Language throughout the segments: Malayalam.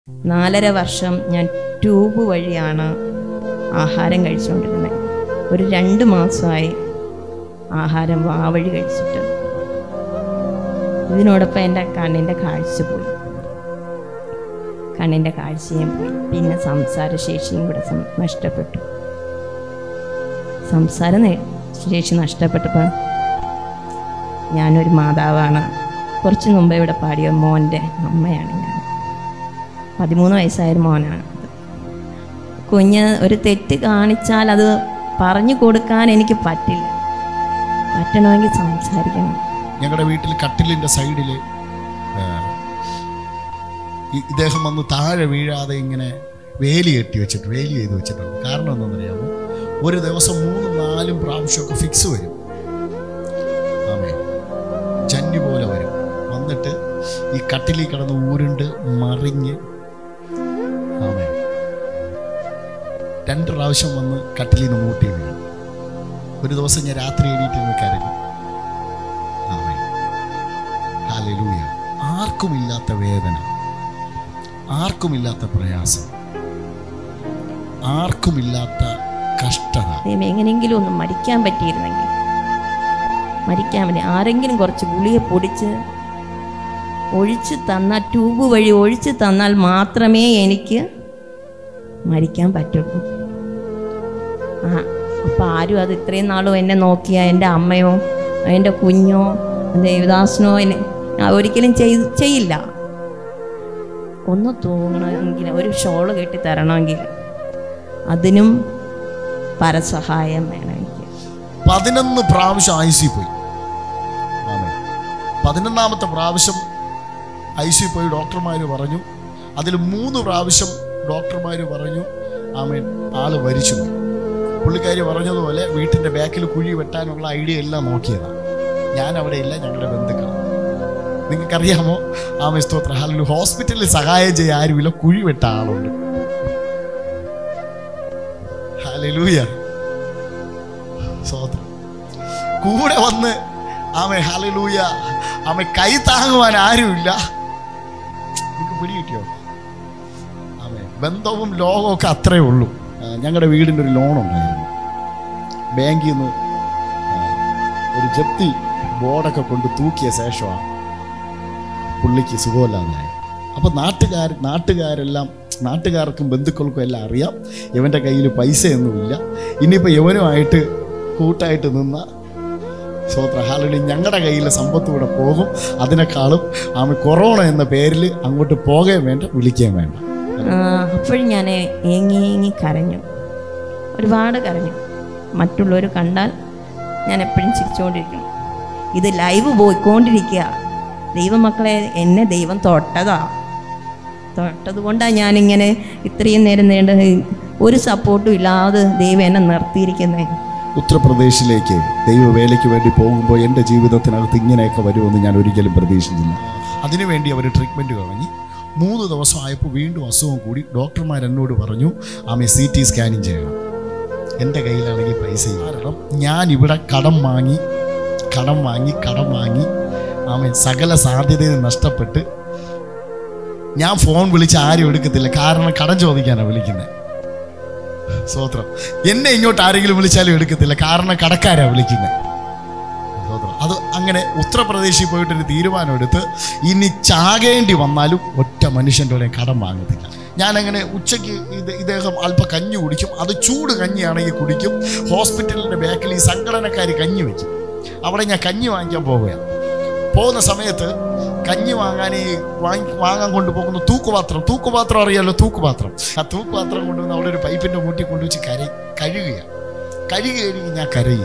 നാലര വർഷം ഞാൻ ട്യൂബ് വഴിയാണ് ആഹാരം കഴിച്ചുകൊണ്ടിരുന്നത് ഒരു രണ്ട് മാസമായി ആഹാരം വാവഴി കഴിച്ചിട്ട് ഇതിനോടൊപ്പം എൻ്റെ കണ്ണിൻ്റെ കാഴ്ച പോയി കണ്ണിൻ്റെ കാഴ്ചയും പോയി പിന്നെ സംസാരശേഷിയും കൂടെ സം- നഷ്ടപ്പെട്ടു സംസാര നേ- ശേഷി നഷ്ടപ്പെട്ടപ്പോൾ ഞാനൊരു മാതാവാണ് കുറച്ച് മുമ്പ് ഇവിടെ പാടിയ മോൻ്റെ അമ്മയാണ് ഞാൻ പതിമൂന്ന് വയസ്സായൊരു മോനാണ് കുഞ്ഞ് ഒരു തെറ്റ് കാണിച്ചാൽ അത് പറഞ്ഞു കൊടുക്കാൻ എനിക്ക് പറ്റില്ല പറ്റണമെങ്കിൽ സംസാരിക്കണം ഞങ്ങളുടെ വീട്ടിൽ കട്ടിലിൻ്റെ സൈഡിൽ ഇദ്ദേഹം വന്ന് താഴെ വീഴാതെ ഇങ്ങനെ വേലി കെട്ടി വെച്ചിട്ട് വേലി ചെയ്ത് വെച്ചിട്ടുണ്ട് കാരണം എന്താണെന്നറിയാമോ ഒരു ദിവസം മൂന്നും നാലും പ്രാവശ്യമൊക്കെ ഫിക്സ് വരും ആമേ ജന്നി പോലെ വരും വന്നിട്ട് ഈ കട്ടിലിൽ കിടന്ന് ഊരുണ്ട് മറിഞ്ഞ് ആമേ രണ്ട് പ്രാവശ്യം വന്ന് കട്ടിലിൽ നിന്ന് മൂട്ടി വീഴും ഒരു ദിവസം ഞാൻ രാത്രി എണീറ്റ് നിന്ന് കരഞ്ഞു ആമേൻ. ഹല്ലേലൂയ. ആർക്കുമില്ലാത്ത വേദന ആർക്കുമില്ലാത്ത പ്രയാസം ആർക്കുമില്ലാത്ത കഷ്ടത ദൈവം എങ്ങനെയെങ്കിലും ഒന്ന് മരിക്കാൻ പറ്റിയിരുന്നെങ്കിൽ മരിക്കാൻ പറ്റി ആരെങ്കിലും കുറച്ച് ഗുളിക പൊടിച്ച് ഒഴിച്ച് തന്നാൽ ട്യൂബ് വഴി ഒഴിച്ച് തന്നാൽ മാത്രമേ എനിക്ക് മരിക്കാൻ പറ്റുള്ളൂ ആ അപ്പം ആരും അത് ഇത്രയും നാളും എന്നെ നോക്കിയ എൻ്റെ അമ്മയോ എൻ്റെ കുഞ്ഞോ ദേവദാസനോ എന്നെ ആ, ഒരിക്കലും ചെയ് ചെയ്യില്ല ഒന്ന് തൂങ്ങണമെങ്കിൽ ഒരു ഷോള് കെട്ടി തരണമെങ്കിൽ അതിനും പരസഹായം വേണം എനിക്ക് പതിനൊന്ന് പ്രാവശ്യം ഐ സി പോയി ആമേൻ. പതിനൊന്നാമത്തെ പ്രാവശ്യം ഐ സി പോയി ഡോക്ടർമാർ പറഞ്ഞു അതിൽ മൂന്ന് പ്രാവശ്യം ഡോക്ടർമാർ പറഞ്ഞു ആമേൻ ആള് മരിച്ചു പോയി. പുള്ളിക്കാരി പറഞ്ഞതുപോലെ വീട്ടിൻ്റെ ബാക്കിൽ കുഴി വെട്ടാനുള്ള ഐഡിയ എല്ലാം നോക്കിയതാണ് ഞാൻ അവിടെ ഇല്ല ഞങ്ങളുടെ ബന്ധുക്കൾ നിങ്ങൾക്കറിയാമോ ആമേ സ്തോത്ര ഹല്ലു ഹോസ്പിറ്റലിൽ സഹായം ചെയ്യാൻ ആരുമില്ല കുഴി വെട്ട ആളുണ്ട് ഹല്ലേലൂയ സ്തോത്രം കൂടെ വന്ന് ആമേ ഹല്ലേലൂയ ആമേ കൈ താങ്ങുവാൻ ആരുമില്ല നിങ്ങൾക്ക് പിടി കിട്ടിയോ ആമേ ബന്ധവും ലോകവും ഒക്കെ അത്രേ ഉള്ളൂ ആ, ഞങ്ങളുടെ വീടിൻ്റെ ഒരു ലോൺ ഉണ്ടായിരുന്നു ബാങ്കിൽ നിന്ന് ആ, ഒരു ജപ്തി ബോർഡൊക്കെ കൊണ്ട് തൂക്കിയ ശേഷമാണ് പുള്ളിക്ക് സുഖമില്ലാതായി അപ്പോൾ നാട്ടുകാർ നാട്ടുകാരെല്ലാം നാട്ടുകാർക്കും ബന്ധുക്കൾക്കും എല്ലാം അറിയാം ഇവൻ്റെ കയ്യിൽ പൈസയൊന്നുമില്ല ഇനിയിപ്പോൾ ഇവനുമായിട്ട് കൂട്ടായിട്ട് നിന്ന സ്വത്രഹാലി ഞങ്ങളുടെ കയ്യിലെ സമ്പത്ത് കൂടെ പോകും അതിനേക്കാളും ആമ കൊറോണ എന്ന പേരിൽ അങ്ങോട്ട് പോകുകയും വേണ്ട വിളിക്കുകയും വേണ്ട അപ്പോഴും ഞാൻ ഏങ്ങി ഏങ്ങി കരഞ്ഞു ഒരുപാട് കരഞ്ഞു മറ്റുള്ളവർ കണ്ടാൽ ഞാൻ എപ്പോഴും ചിരിച്ചുകൊണ്ടിരിക്കണം ഇത് ലൈവ് പോയിക്കൊണ്ടിരിക്കുക ദൈവമക്കളെ എന്നെ ദൈവം തൊട്ടതാ തൊട്ടത് കൊണ്ടാണ് ഞാനിങ്ങനെ ഇത്രയും നേരം നീണ്ട ഒരു സപ്പോർട്ടും ഇല്ലാതെ ദൈവം എന്നെ നിർത്തിയിരിക്കുന്നത് ഉത്തർപ്രദേശിലേക്ക് ദൈവവേലയ്ക്ക് വേണ്ടി പോകുമ്പോൾ എൻ്റെ ജീവിതത്തിനകത്ത് ഇങ്ങനെയൊക്കെ വരുമെന്ന് ഞാൻ ഒരിക്കലും പ്രതീക്ഷിച്ചില്ല അതിനുവേണ്ടി അവർ ട്രീറ്റ്മെൻറ്റ് തുടങ്ങി മൂന്ന് ദിവസം ആയപ്പോൾ വീണ്ടും അസുഖം കൂടി ഡോക്ടർമാർ എന്നോട് പറഞ്ഞു ആമെ സി ടി സ്കാനിങ് ചെയ്യണം എൻ്റെ കയ്യിലാണെങ്കിൽ പൈസ ഇല്ല. കാരണം ഞാൻ ഇവിടെ കടം വാങ്ങി കടം വാങ്ങി കടം വാങ്ങി ആമെ സകല സാധ്യതയും നഷ്ടപ്പെട്ട് ഞാൻ ഫോൺ വിളിച്ച് ആരും എടുക്കത്തില്ല കാരണം കടം ചോദിക്കാനാണ് വിളിക്കുന്നത് സ്വോത്രം എന്നെ ഇങ്ങോട്ട് ആരെങ്കിലും വിളിച്ചാലും എടുക്കത്തില്ല കാരണം കടക്കാരാ വിളിക്കുന്നത് സ്വോത്രം അത് അങ്ങനെ ഉത്തർപ്രദേശിൽ പോയിട്ടൊരു തീരുമാനം എടുത്ത് ഇനി ചാകേണ്ടി വന്നാലും ഒറ്റ മനുഷ്യൻ്റെ കൂടെ കടം വാങ്ങത്തില്ല ഞാനങ്ങനെ ഉച്ചയ്ക്ക് ഇത് ഇദ്ദേഹം അല്പം കഞ്ഞി കുടിക്കും അത് ചൂട് കഞ്ഞിയാണെങ്കിൽ കുടിക്കും ഹോസ്പിറ്റലിൻ്റെ ബാക്കിൽ ഈ സംഘടനക്കാർ കഞ്ഞി വയ്ക്കും അവിടെ ഞാൻ കഞ്ഞി വാങ്ങിക്കാൻ പോവുകയാണ് പോകുന്ന സമയത്ത് കഞ്ഞി വാങ്ങാൻ ഈ വാങ്ങി വാങ്ങാൻ കൊണ്ടുപോകുന്ന തൂക്കുപാത്രം തൂക്കുപാത്രം അറിയാലോ തൂക്കുപാത്രം ആ തൂക്കുപാത്രം കൊണ്ടുവന്ന് അവിടെ ഒരു പൈപ്പിന്റെ മൂട്ടി കൊണ്ടുവച്ച് കര കഴുകുക കഴുകി കഴുകി ഞാൻ കരയുക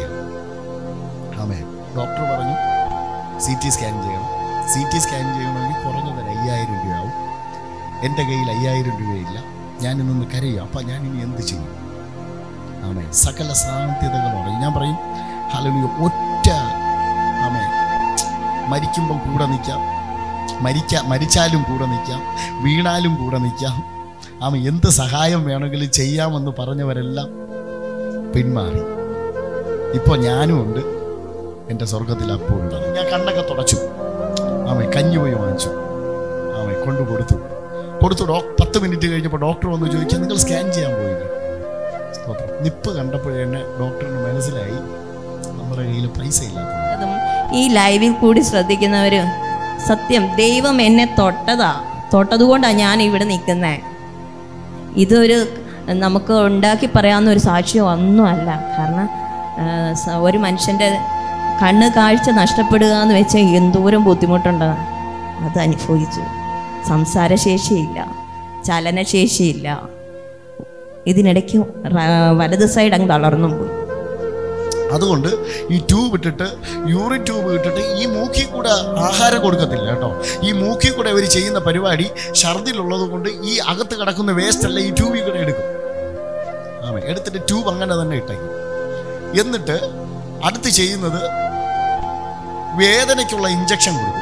ആമേ ഡോക്ടർ പറഞ്ഞു സി ടി സ്കാൻ ചെയ്യണം സി ടി സ്കാൻ ചെയ്യണമെങ്കിൽ കുറഞ്ഞത് ഒരു അയ്യായിരം രൂപയാവും എൻ്റെ കയ്യിൽ അയ്യായിരം രൂപയില്ല ഞാൻ ഇന്നൊന്ന് കരയുക അപ്പം ഞാൻ ഇനി എന്ത് ചെയ്യും ആമേ സകല സാധ്യതകളോടെ ഞാൻ പറയും ഹലോ ഒറ്റ ആമേ മരിക്കുമ്പം കൂടെ നിൽക്കാം മരിക്ക മരിച്ചാലും കൂടെ നിൽക്കാം വീണാലും കൂടെ നിൽക്കാം ആമ എന്ത് സഹായം വേണമെങ്കിലും ചെയ്യാമെന്ന് പറഞ്ഞവരെല്ലാം പിന്മാറി ഇപ്പോൾ ഞാനും ഉണ്ട് എൻ്റെ സ്വർഗത്തിൽ അപ്പോൾ ഉണ്ട് ഞാൻ കണ്ണൊക്കെ തുടച്ചു ആമ കഞ്ഞി പോയി വാങ്ങിച്ചു ആമ കൊണ്ടു കൊടുത്തു കൊടുത്തു ഡോ പത്ത് മിനിറ്റ് കഴിഞ്ഞപ്പോൾ ഡോക്ടർ വന്ന് ചോദിച്ചു നിങ്ങൾ സ്കാൻ ചെയ്യാൻ പോയില്ലേ സ്തോത്രം നിപ്പ് കണ്ടപ്പോഴേ തന്നെ ഡോക്ടറിന് മനസ്സിലായി നമ്മുടെ കയ്യിൽ പൈസ ഇല്ലാത്തത് അതും ഈ ലൈവിൽ കൂടി ശ്രദ്ധിക്കുന്നവർ സത്യം ദൈവം എന്നെ തൊട്ടതാ തൊട്ടതുകൊണ്ടാണ് ഞാൻ ഇവിടെ നിൽക്കുന്നത് ഇതൊരു നമുക്ക് ഉണ്ടാക്കി പറയാവുന്ന ഒരു സാക്ഷ്യം ഒന്നുമല്ല കാരണം ആ, സ- ഒരു മനുഷ്യൻ്റെ കണ്ണ് കാഴ്ച നഷ്ടപ്പെടുക എന്ന് വെച്ചാൽ എന്തോരം ബുദ്ധിമുട്ടുണ്ട് അത് അനുഭവിച്ചു സംസാരശേഷിയില്ല ചലനശേഷിയില്ല ഇതിനിടയ്ക്ക് റ- വലത് സൈഡ് അങ്ങ് തളർന്നും പോയി അതുകൊണ്ട് ഈ ട്യൂബ് ഇട്ടിട്ട് യൂറിൻ ട്യൂബ് ഇട്ടിട്ട് ഈ മൂക്കിൽ കൂടെ ആഹാരം കൊടുക്കത്തില്ല കേട്ടോ ഈ മൂക്കിൽ കൂടെ ഇവർ ചെയ്യുന്ന പരിപാടി ഛർദിലുള്ളത് കൊണ്ട് ഈ അകത്ത് കിടക്കുന്ന വേസ്റ്റ് എല്ലാം ഈ ട്യൂബിൽ കൂടെ എടുക്കും ആമേ എടുത്തിട്ട് ട്യൂബ് അങ്ങനെ തന്നെ ഇട്ടേക്കും എന്നിട്ട് അടുത്ത് ചെയ്യുന്നത് വേദനയ്ക്കുള്ള ഇഞ്ചക്ഷൻ കൊടുക്കും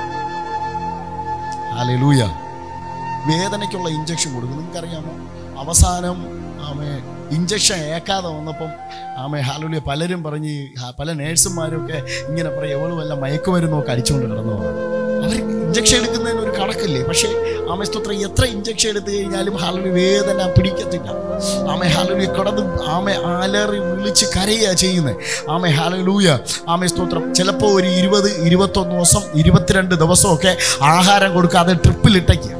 ഹാലൂയ വേദനയ്ക്കുള്ള ഇഞ്ചക്ഷൻ കൊടുക്കും നിങ്ങൾക്കറിയാമോ അവസാനം ആമേ ഇഞ്ചക്ഷൻ ഏക്കാതെ വന്നപ്പം ആമേ ഹാലൂലിയ പലരും പറഞ്ഞ് ഹ- പല നേഴ്സുമാരും ഒക്കെ ഇങ്ങനെ പറയും എവളും വല്ല മയക്കുമരുന്നൊക്കെ അടിച്ചുകൊണ്ട് കിടന്നു അവർ ഇഞ്ചക്ഷൻ എടുക്കുന്നതിന് ഒരു കണക്കില്ലേ പക്ഷേ ആമേ സ്തോത്രം എത്ര ഇഞ്ചക്ഷൻ എടുത്തു കഴിഞ്ഞാലും ഹാലൂലി വേദന പിടിക്കത്തില്ല ആമേ ഹാലൂലി കിടന്ന് ആമേ അലറി വിളിച്ച് കരയുക ചെയ്യുന്നത് ആമേ ഹാലൂയ ആമേ സ്തോത്രം ചിലപ്പോൾ ഒരു ഇരുപത് ഇരുപത്തൊന്ന് ദിവസം ഇരുപത്തിരണ്ട് ദിവസമൊക്കെ ആഹാരം കൊടുക്കാതെ ട്രിപ്പിലിട്ടയ്ക്കുക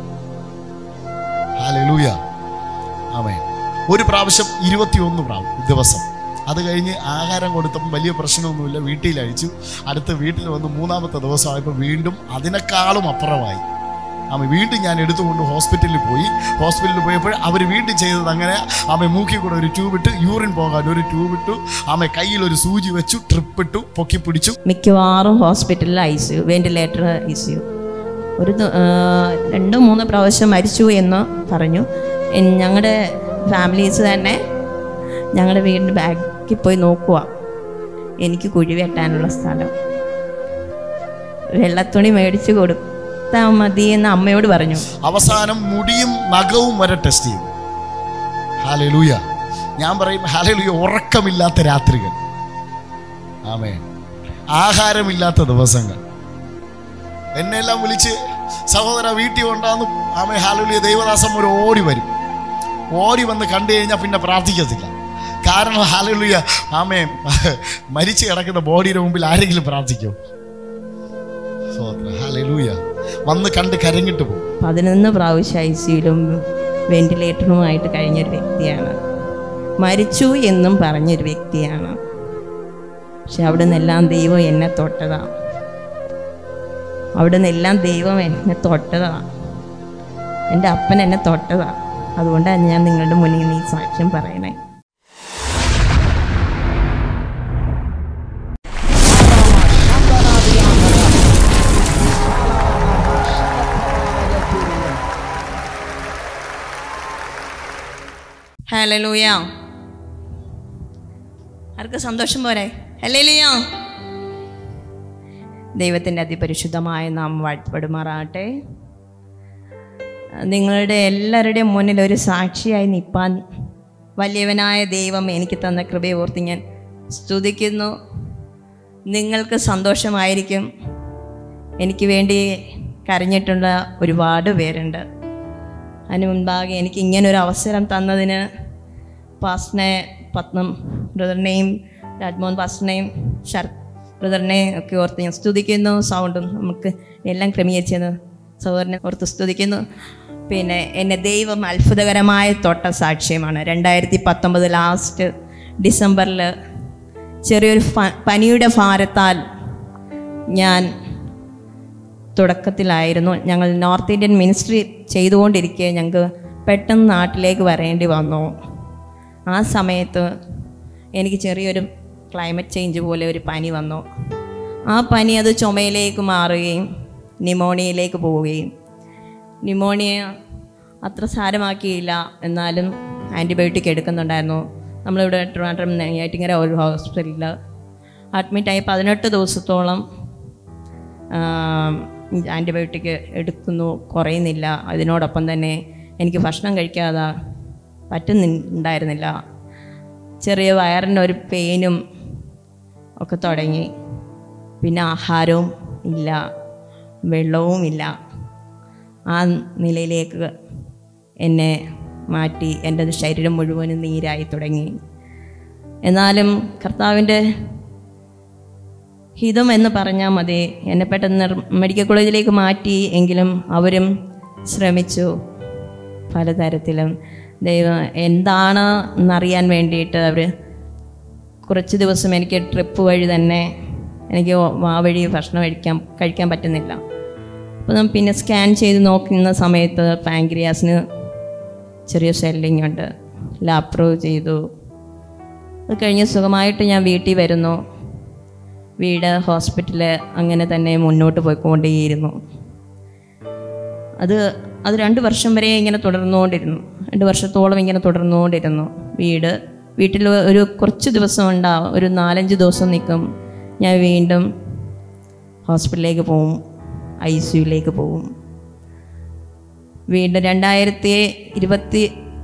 ഹാലൂയ ആമേ ഒരു പ്രാവശ്യം ഇരുപത്തിയൊന്ന് പ്രാവശ്യം ദിവസം അത് കഴിഞ്ഞ് ആഹാരം കൊടുത്തപ്പോൾ വലിയ പ്രശ്നമൊന്നുമില്ല വീട്ടിൽ അയച്ചു അടുത്ത് വീട്ടിൽ വന്ന് മൂന്നാമത്തെ ദിവസമായപ്പോൾ വീണ്ടും അതിനേക്കാളും അപ്പുറമായി ആമ വീണ്ടും ഞാൻ എടുത്തുകൊണ്ട് ഹോസ്പിറ്റലിൽ പോയി ഹോസ്പിറ്റലിൽ പോയപ്പോൾ അവർ വീണ്ടും ചെയ്തത് അങ്ങനെ ആമ മൂക്കിൽ കൂടെ ഒരു ട്യൂബ് ഇട്ട് യൂറിൻ പോകാൻ ഒരു ട്യൂബ് ഇട്ടു ആമ കയ്യിൽ ഒരു സൂചി വെച്ചു ട്രിപ്പ് ഇട്ടു പൊക്കി പിടിച്ചു മിക്കവാറും ഹോസ്പിറ്റലിൽ I C U ventilator I C U ഒരു ദ- ആ, രണ്ടോ മൂന്നോ പ്രാവശ്യം മരിച്ചു എന്ന് പറഞ്ഞു ഞങ്ങളുടെ ഫാമിലീസ് തന്നെ ഞങ്ങളുടെ വീടിൻ്റെ ബാക്കിൽ പോയി നോക്കുക എനിക്ക് കുഴി വെട്ടാനുള്ള സ്ഥലം വെള്ളത്തുണി മേടിച്ച് കൊടുത്താൽ മതി എന്ന് അമ്മയോട് പറഞ്ഞു അവസാനം മുടിയും നഖവും വരെ ടെസ്റ്റ് ചെയ്തു ഹാലലൂയ ഞാൻ പറയും ഹാലലൂയ ഉറക്കമില്ലാത്ത രാത്രികൾ ആമേ ആഹാരമില്ലാത്ത ദിവസങ്ങൾ എന്നെല്ലാം വിളിച്ച് സഹോദര വീട്ടിൽ ഉണ്ടാകുന്നു ആമേ ഹാലലൂയ ദൈവദാസം ഒരു ഓടി വരും ഓടി വന്ന് കണ്ടു കഴിഞ്ഞാൽ പിന്നെ പ്രാർത്ഥിക്കത്തില്ല കാരണം ഹാലലൂയ ആമേ മരിച്ചു കിടക്കുന്ന ബോഡിയുടെ മുമ്പിൽ ആരെങ്കിലും പ്രാർത്ഥിക്കുമോ ഹാലലൂയ വന്ന് കണ്ട് കരങ്ങിട്ട് പോകും പതിനൊന്ന് പ്രാവശ്യം ഐ സിയിലും വെന്റിലേറ്ററുമായിട്ട് കഴിഞ്ഞൊരു വ്യക്തിയാണ് മരിച്ചു എന്നും പറഞ്ഞൊരു വ്യക്തിയാണ് പക്ഷെ അവിടെ നിന്നെല്ലാം ദൈവം എന്നെ തൊട്ടതാണ് അവിടെ നിന്നെല്ലാം ദൈവം എന്നെ തൊട്ടതാണ് എൻ്റെ അപ്പൻ എന്നെ തൊട്ടതാണ് അതുകൊണ്ടാണ് ഞാൻ നിങ്ങളുടെ മുന്നിൽ ഈ സാക്ഷ്യം പറയണേ ഹലലൂയ ആർക്ക് സന്തോഷം പോരെ ഹല്ലേലൂയ ദൈവത്തിൻ്റെ അതിപരിശുദ്ധമായ നാം വാഴ്ത്തപ്പെടുമാറാകട്ടെ നിങ്ങളുടെ എല്ലാവരുടെയും മുന്നിൽ ഒരു സാക്ഷിയായി നിൽപ്പാൻ വലിയവനായ ദൈവം എനിക്ക് തന്ന കൃപയെ ഓർത്ത് ഞാൻ സ്തുതിക്കുന്നു നിങ്ങൾക്ക് സന്തോഷമായിരിക്കും എനിക്ക് വേണ്ടി കരഞ്ഞിട്ടുള്ള ഒരുപാട് പേരുണ്ട് അതിന് മുൻപാകെ എനിക്ക് ഇങ്ങനെ ഒരു അവസരം തന്നതിന് പാസ്റ്റിനെ പത്നം ബ്രദറിനെയും രാജ്മോഹൻ പാസ്റ്റിനെയും ശരത് ബ്രദറിനെയും ഒക്കെ ഓർത്ത് ഞാൻ സ്തുതിക്കുന്നു സൗണ്ടും നമുക്ക് എല്ലാം ക്രമീകരിച്ചത് സഹോദരനെ ഓർത്ത് സ്തുതിക്കുന്നു പിന്നെ എന്നെ ദൈവം അത്ഭുതകരമായ തൊട്ട സാക്ഷ്യമാണ് രണ്ടായിരത്തി പത്തൊമ്പത് ലാസ്റ്റ് ഡിസംബറിൽ ചെറിയൊരു ഫ- പനിയുടെ ഭാരത്താൽ ഞാൻ തുടക്കത്തിലായിരുന്നു ഞങ്ങൾ നോർത്ത് ഇന്ത്യൻ മിനിസ്ട്രി ചെയ്തുകൊണ്ടിരിക്കെ ഞങ്ങൾക്ക് പെട്ടെന്ന് നാട്ടിലേക്ക് വരേണ്ടി വന്നു ആ സമയത്ത് എനിക്ക് ചെറിയൊരു ക്ലൈമറ്റ് ചേഞ്ച് പോലെ ഒരു പനി വന്നു ആ പനി അത് ചുമയിലേക്ക് മാറുകയും ന്യൂമോണിയയിലേക്ക് പോവുകയും ന്യൂമോണിയ അത്ര സാരമാക്കിയില്ല എന്നാലും ആൻറ്റിബയോട്ടിക് എടുക്കുന്നുണ്ടായിരുന്നു നമ്മളിവിടെ ട്രിവാൻഡ്രം നെയ്യാറ്റിങ്ങര ഒരു ഹോസ്പിറ്റലിൽ അഡ്മിറ്റായി പതിനെട്ട് ദിവസത്തോളം ആൻറ്റിബയോട്ടിക് എടുക്കുന്നു കുറയുന്നില്ല അതിനോടൊപ്പം തന്നെ എനിക്ക് ഭക്ഷണം കഴിക്കാതെ പറ്റുന്നുണ്ടായിരുന്നില്ല ചെറിയ വയറിന് ഒരു പെയിനും ഒക്കെ തുടങ്ങി പിന്നെ ആഹാരവും ഇല്ല വെള്ളവും ഇല്ല ആ നിലയിലേക്ക് എന്നെ മാറ്റി എൻ്റെ ശരീരം മുഴുവനും നീരായി തുടങ്ങി എന്നാലും കർത്താവിൻ്റെ ഹിതം എന്ന് പറഞ്ഞാൽ മതി എന്നെ പെട്ടെന്ന് മെഡിക്കൽ കോളേജിലേക്ക് മാറ്റി എങ്കിലും അവരും ശ്രമിച്ചു പലതരത്തിലും ദൈവം എന്താണ് എന്നറിയാൻ വേണ്ടിയിട്ട് അവർ കുറച്ച് ദിവസം എനിക്ക് ട്രിപ്പ് വഴി തന്നെ എനിക്ക് വാ വഴി ഭക്ഷണം കഴിക്കാൻ കഴിക്കാൻ പറ്റുന്നില്ല അപ്പോൾ ഞാൻ പിന്നെ സ്കാൻ ചെയ്ത് നോക്കുന്ന സമയത്ത് പാങ്ക്രിയാസിന് ചെറിയ സ്വെല്ലിംഗ് ഉണ്ട് ലാപ്രോ ചെയ്തു അത് കഴിഞ്ഞ് സുഖമായിട്ട് ഞാൻ വീട്ടിൽ വരുന്നു വീട് ഹോസ്പിറ്റല് അങ്ങനെ തന്നെ മുന്നോട്ട് പോയിക്കൊണ്ടേയിരുന്നു അത് അത് രണ്ട് വർഷം വരെ ഇങ്ങനെ തുടർന്നുകൊണ്ടിരുന്നു രണ്ട് വർഷത്തോളം ഇങ്ങനെ തുടർന്നുകൊണ്ടിരുന്നു വീട് വീട്ടിൽ ഒരു കുറച്ച് ദിവസം ഉണ്ടാവും ഒരു നാലഞ്ച് ദിവസം നിൽക്കും ഞാൻ വീണ്ടും ഹോസ്പിറ്റലിലേക്ക് പോവും ഐ സിയുലേക്ക് പോവും വീണ്ടും രണ്ടായിരത്തി ഇരുപത്തി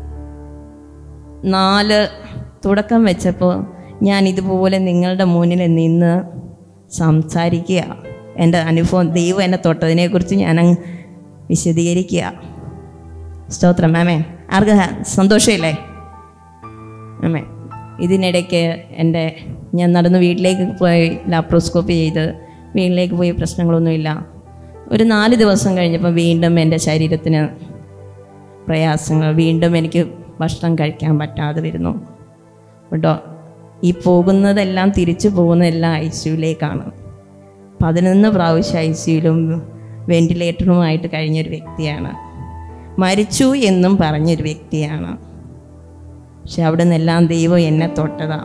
നാല് തുടക്കം വെച്ചപ്പോൾ ഞാൻ ഇതുപോലെ നിങ്ങളുടെ മുന്നിൽ നിന്ന് സംസാരിക്കുക എൻ്റെ അനുഭവം ദൈവം എന്നെ തൊട്ടതിനെക്കുറിച്ച് ഞാൻ അങ്ങ് വിശദീകരിക്കുക സ്തോത്രം മാമേ ആർക്ക് ഹ- സന്തോഷമില്ലേ ആമേ ഇതിനിടയ്ക്ക് എൻ്റെ ഞാൻ നടന്ന് വീട്ടിലേക്ക് പോയി ലാപ്രോസ്കോപ്പി ചെയ്ത് വീട്ടിലേക്ക് പോയി പ്രശ്നങ്ങളൊന്നുമില്ല ഒരു നാല് ദിവസം കഴിഞ്ഞപ്പോൾ വീണ്ടും എൻ്റെ ശരീരത്തിന് പ്രയാസങ്ങൾ വീണ്ടും എനിക്ക് ഭക്ഷണം കഴിക്കാൻ പറ്റാതെ വരുന്നു കേട്ടോ ഈ പോകുന്നതെല്ലാം തിരിച്ചു പോകുന്നതെല്ലാം ഐ സിയുലേക്കാണ് പതിനൊന്ന് പ്രാവശ്യം ഐ സിയിലും വെൻറ്റിലേറ്ററുമായിട്ട് കഴിഞ്ഞൊരു വ്യക്തിയാണ് മരിച്ചു എന്നും പറഞ്ഞൊരു വ്യക്തിയാണ് പക്ഷെ അവിടെ നിന്നെല്ലാം ദൈവം എന്നെ തൊട്ടതാ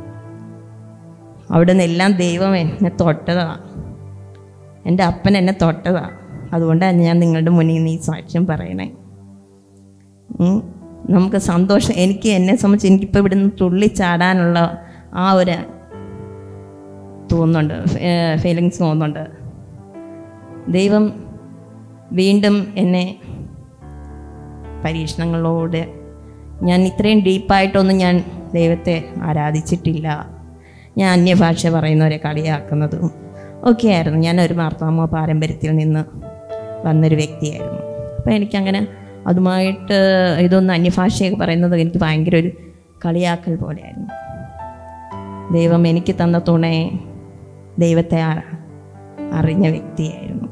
അവിടെ നിന്നെല്ലാം ദൈവം എന്നെ തൊട്ടതാ എൻ്റെ അപ്പൻ എന്നെ തൊട്ടതാ അതുകൊണ്ടാണ് ഞാൻ നിങ്ങളുടെ മുന്നിൽ നിന്ന് ഈ സാക്ഷ്യം പറയണേ ഉം. നമുക്ക് സന്തോഷം എനിക്ക് എന്നെ സംബന്ധിച്ച് എനിക്കിപ്പോൾ ഇവിടുന്ന് തുള്ളിച്ചാടാനുള്ള ആ ഒരു തോന്നുന്നുണ്ട് ഫീലിങ്സ് തോന്നുന്നുണ്ട് ദൈവം വീണ്ടും എന്നെ പരീക്ഷണങ്ങളോട് ഞാൻ ഇത്രയും ഡീപ്പായിട്ടൊന്നും ഞാൻ ദൈവത്തെ ആരാധിച്ചിട്ടില്ല ഞാൻ അന്യഭാഷ പറയുന്നവരെ കളിയാക്കുന്നതും ഒക്കെ ആയിരുന്നു ഞാനൊരു മാർത്താമ പാരമ്പര്യത്തിൽ നിന്ന് വന്നൊരു വ്യക്തിയായിരുന്നു അപ്പോൾ എനിക്കങ്ങനെ അതുമായിട്ട് ഇതൊന്നും അന്യഭാഷയൊക്കെ പറയുന്നത് എനിക്ക് ഭയങ്കര ഒരു കളിയാക്കൽ പോലെയായിരുന്നു ദൈവം എനിക്ക് തന്ന തുണയെ ദൈവത്തെ അ- അറിഞ്ഞ വ്യക്തിയായിരുന്നു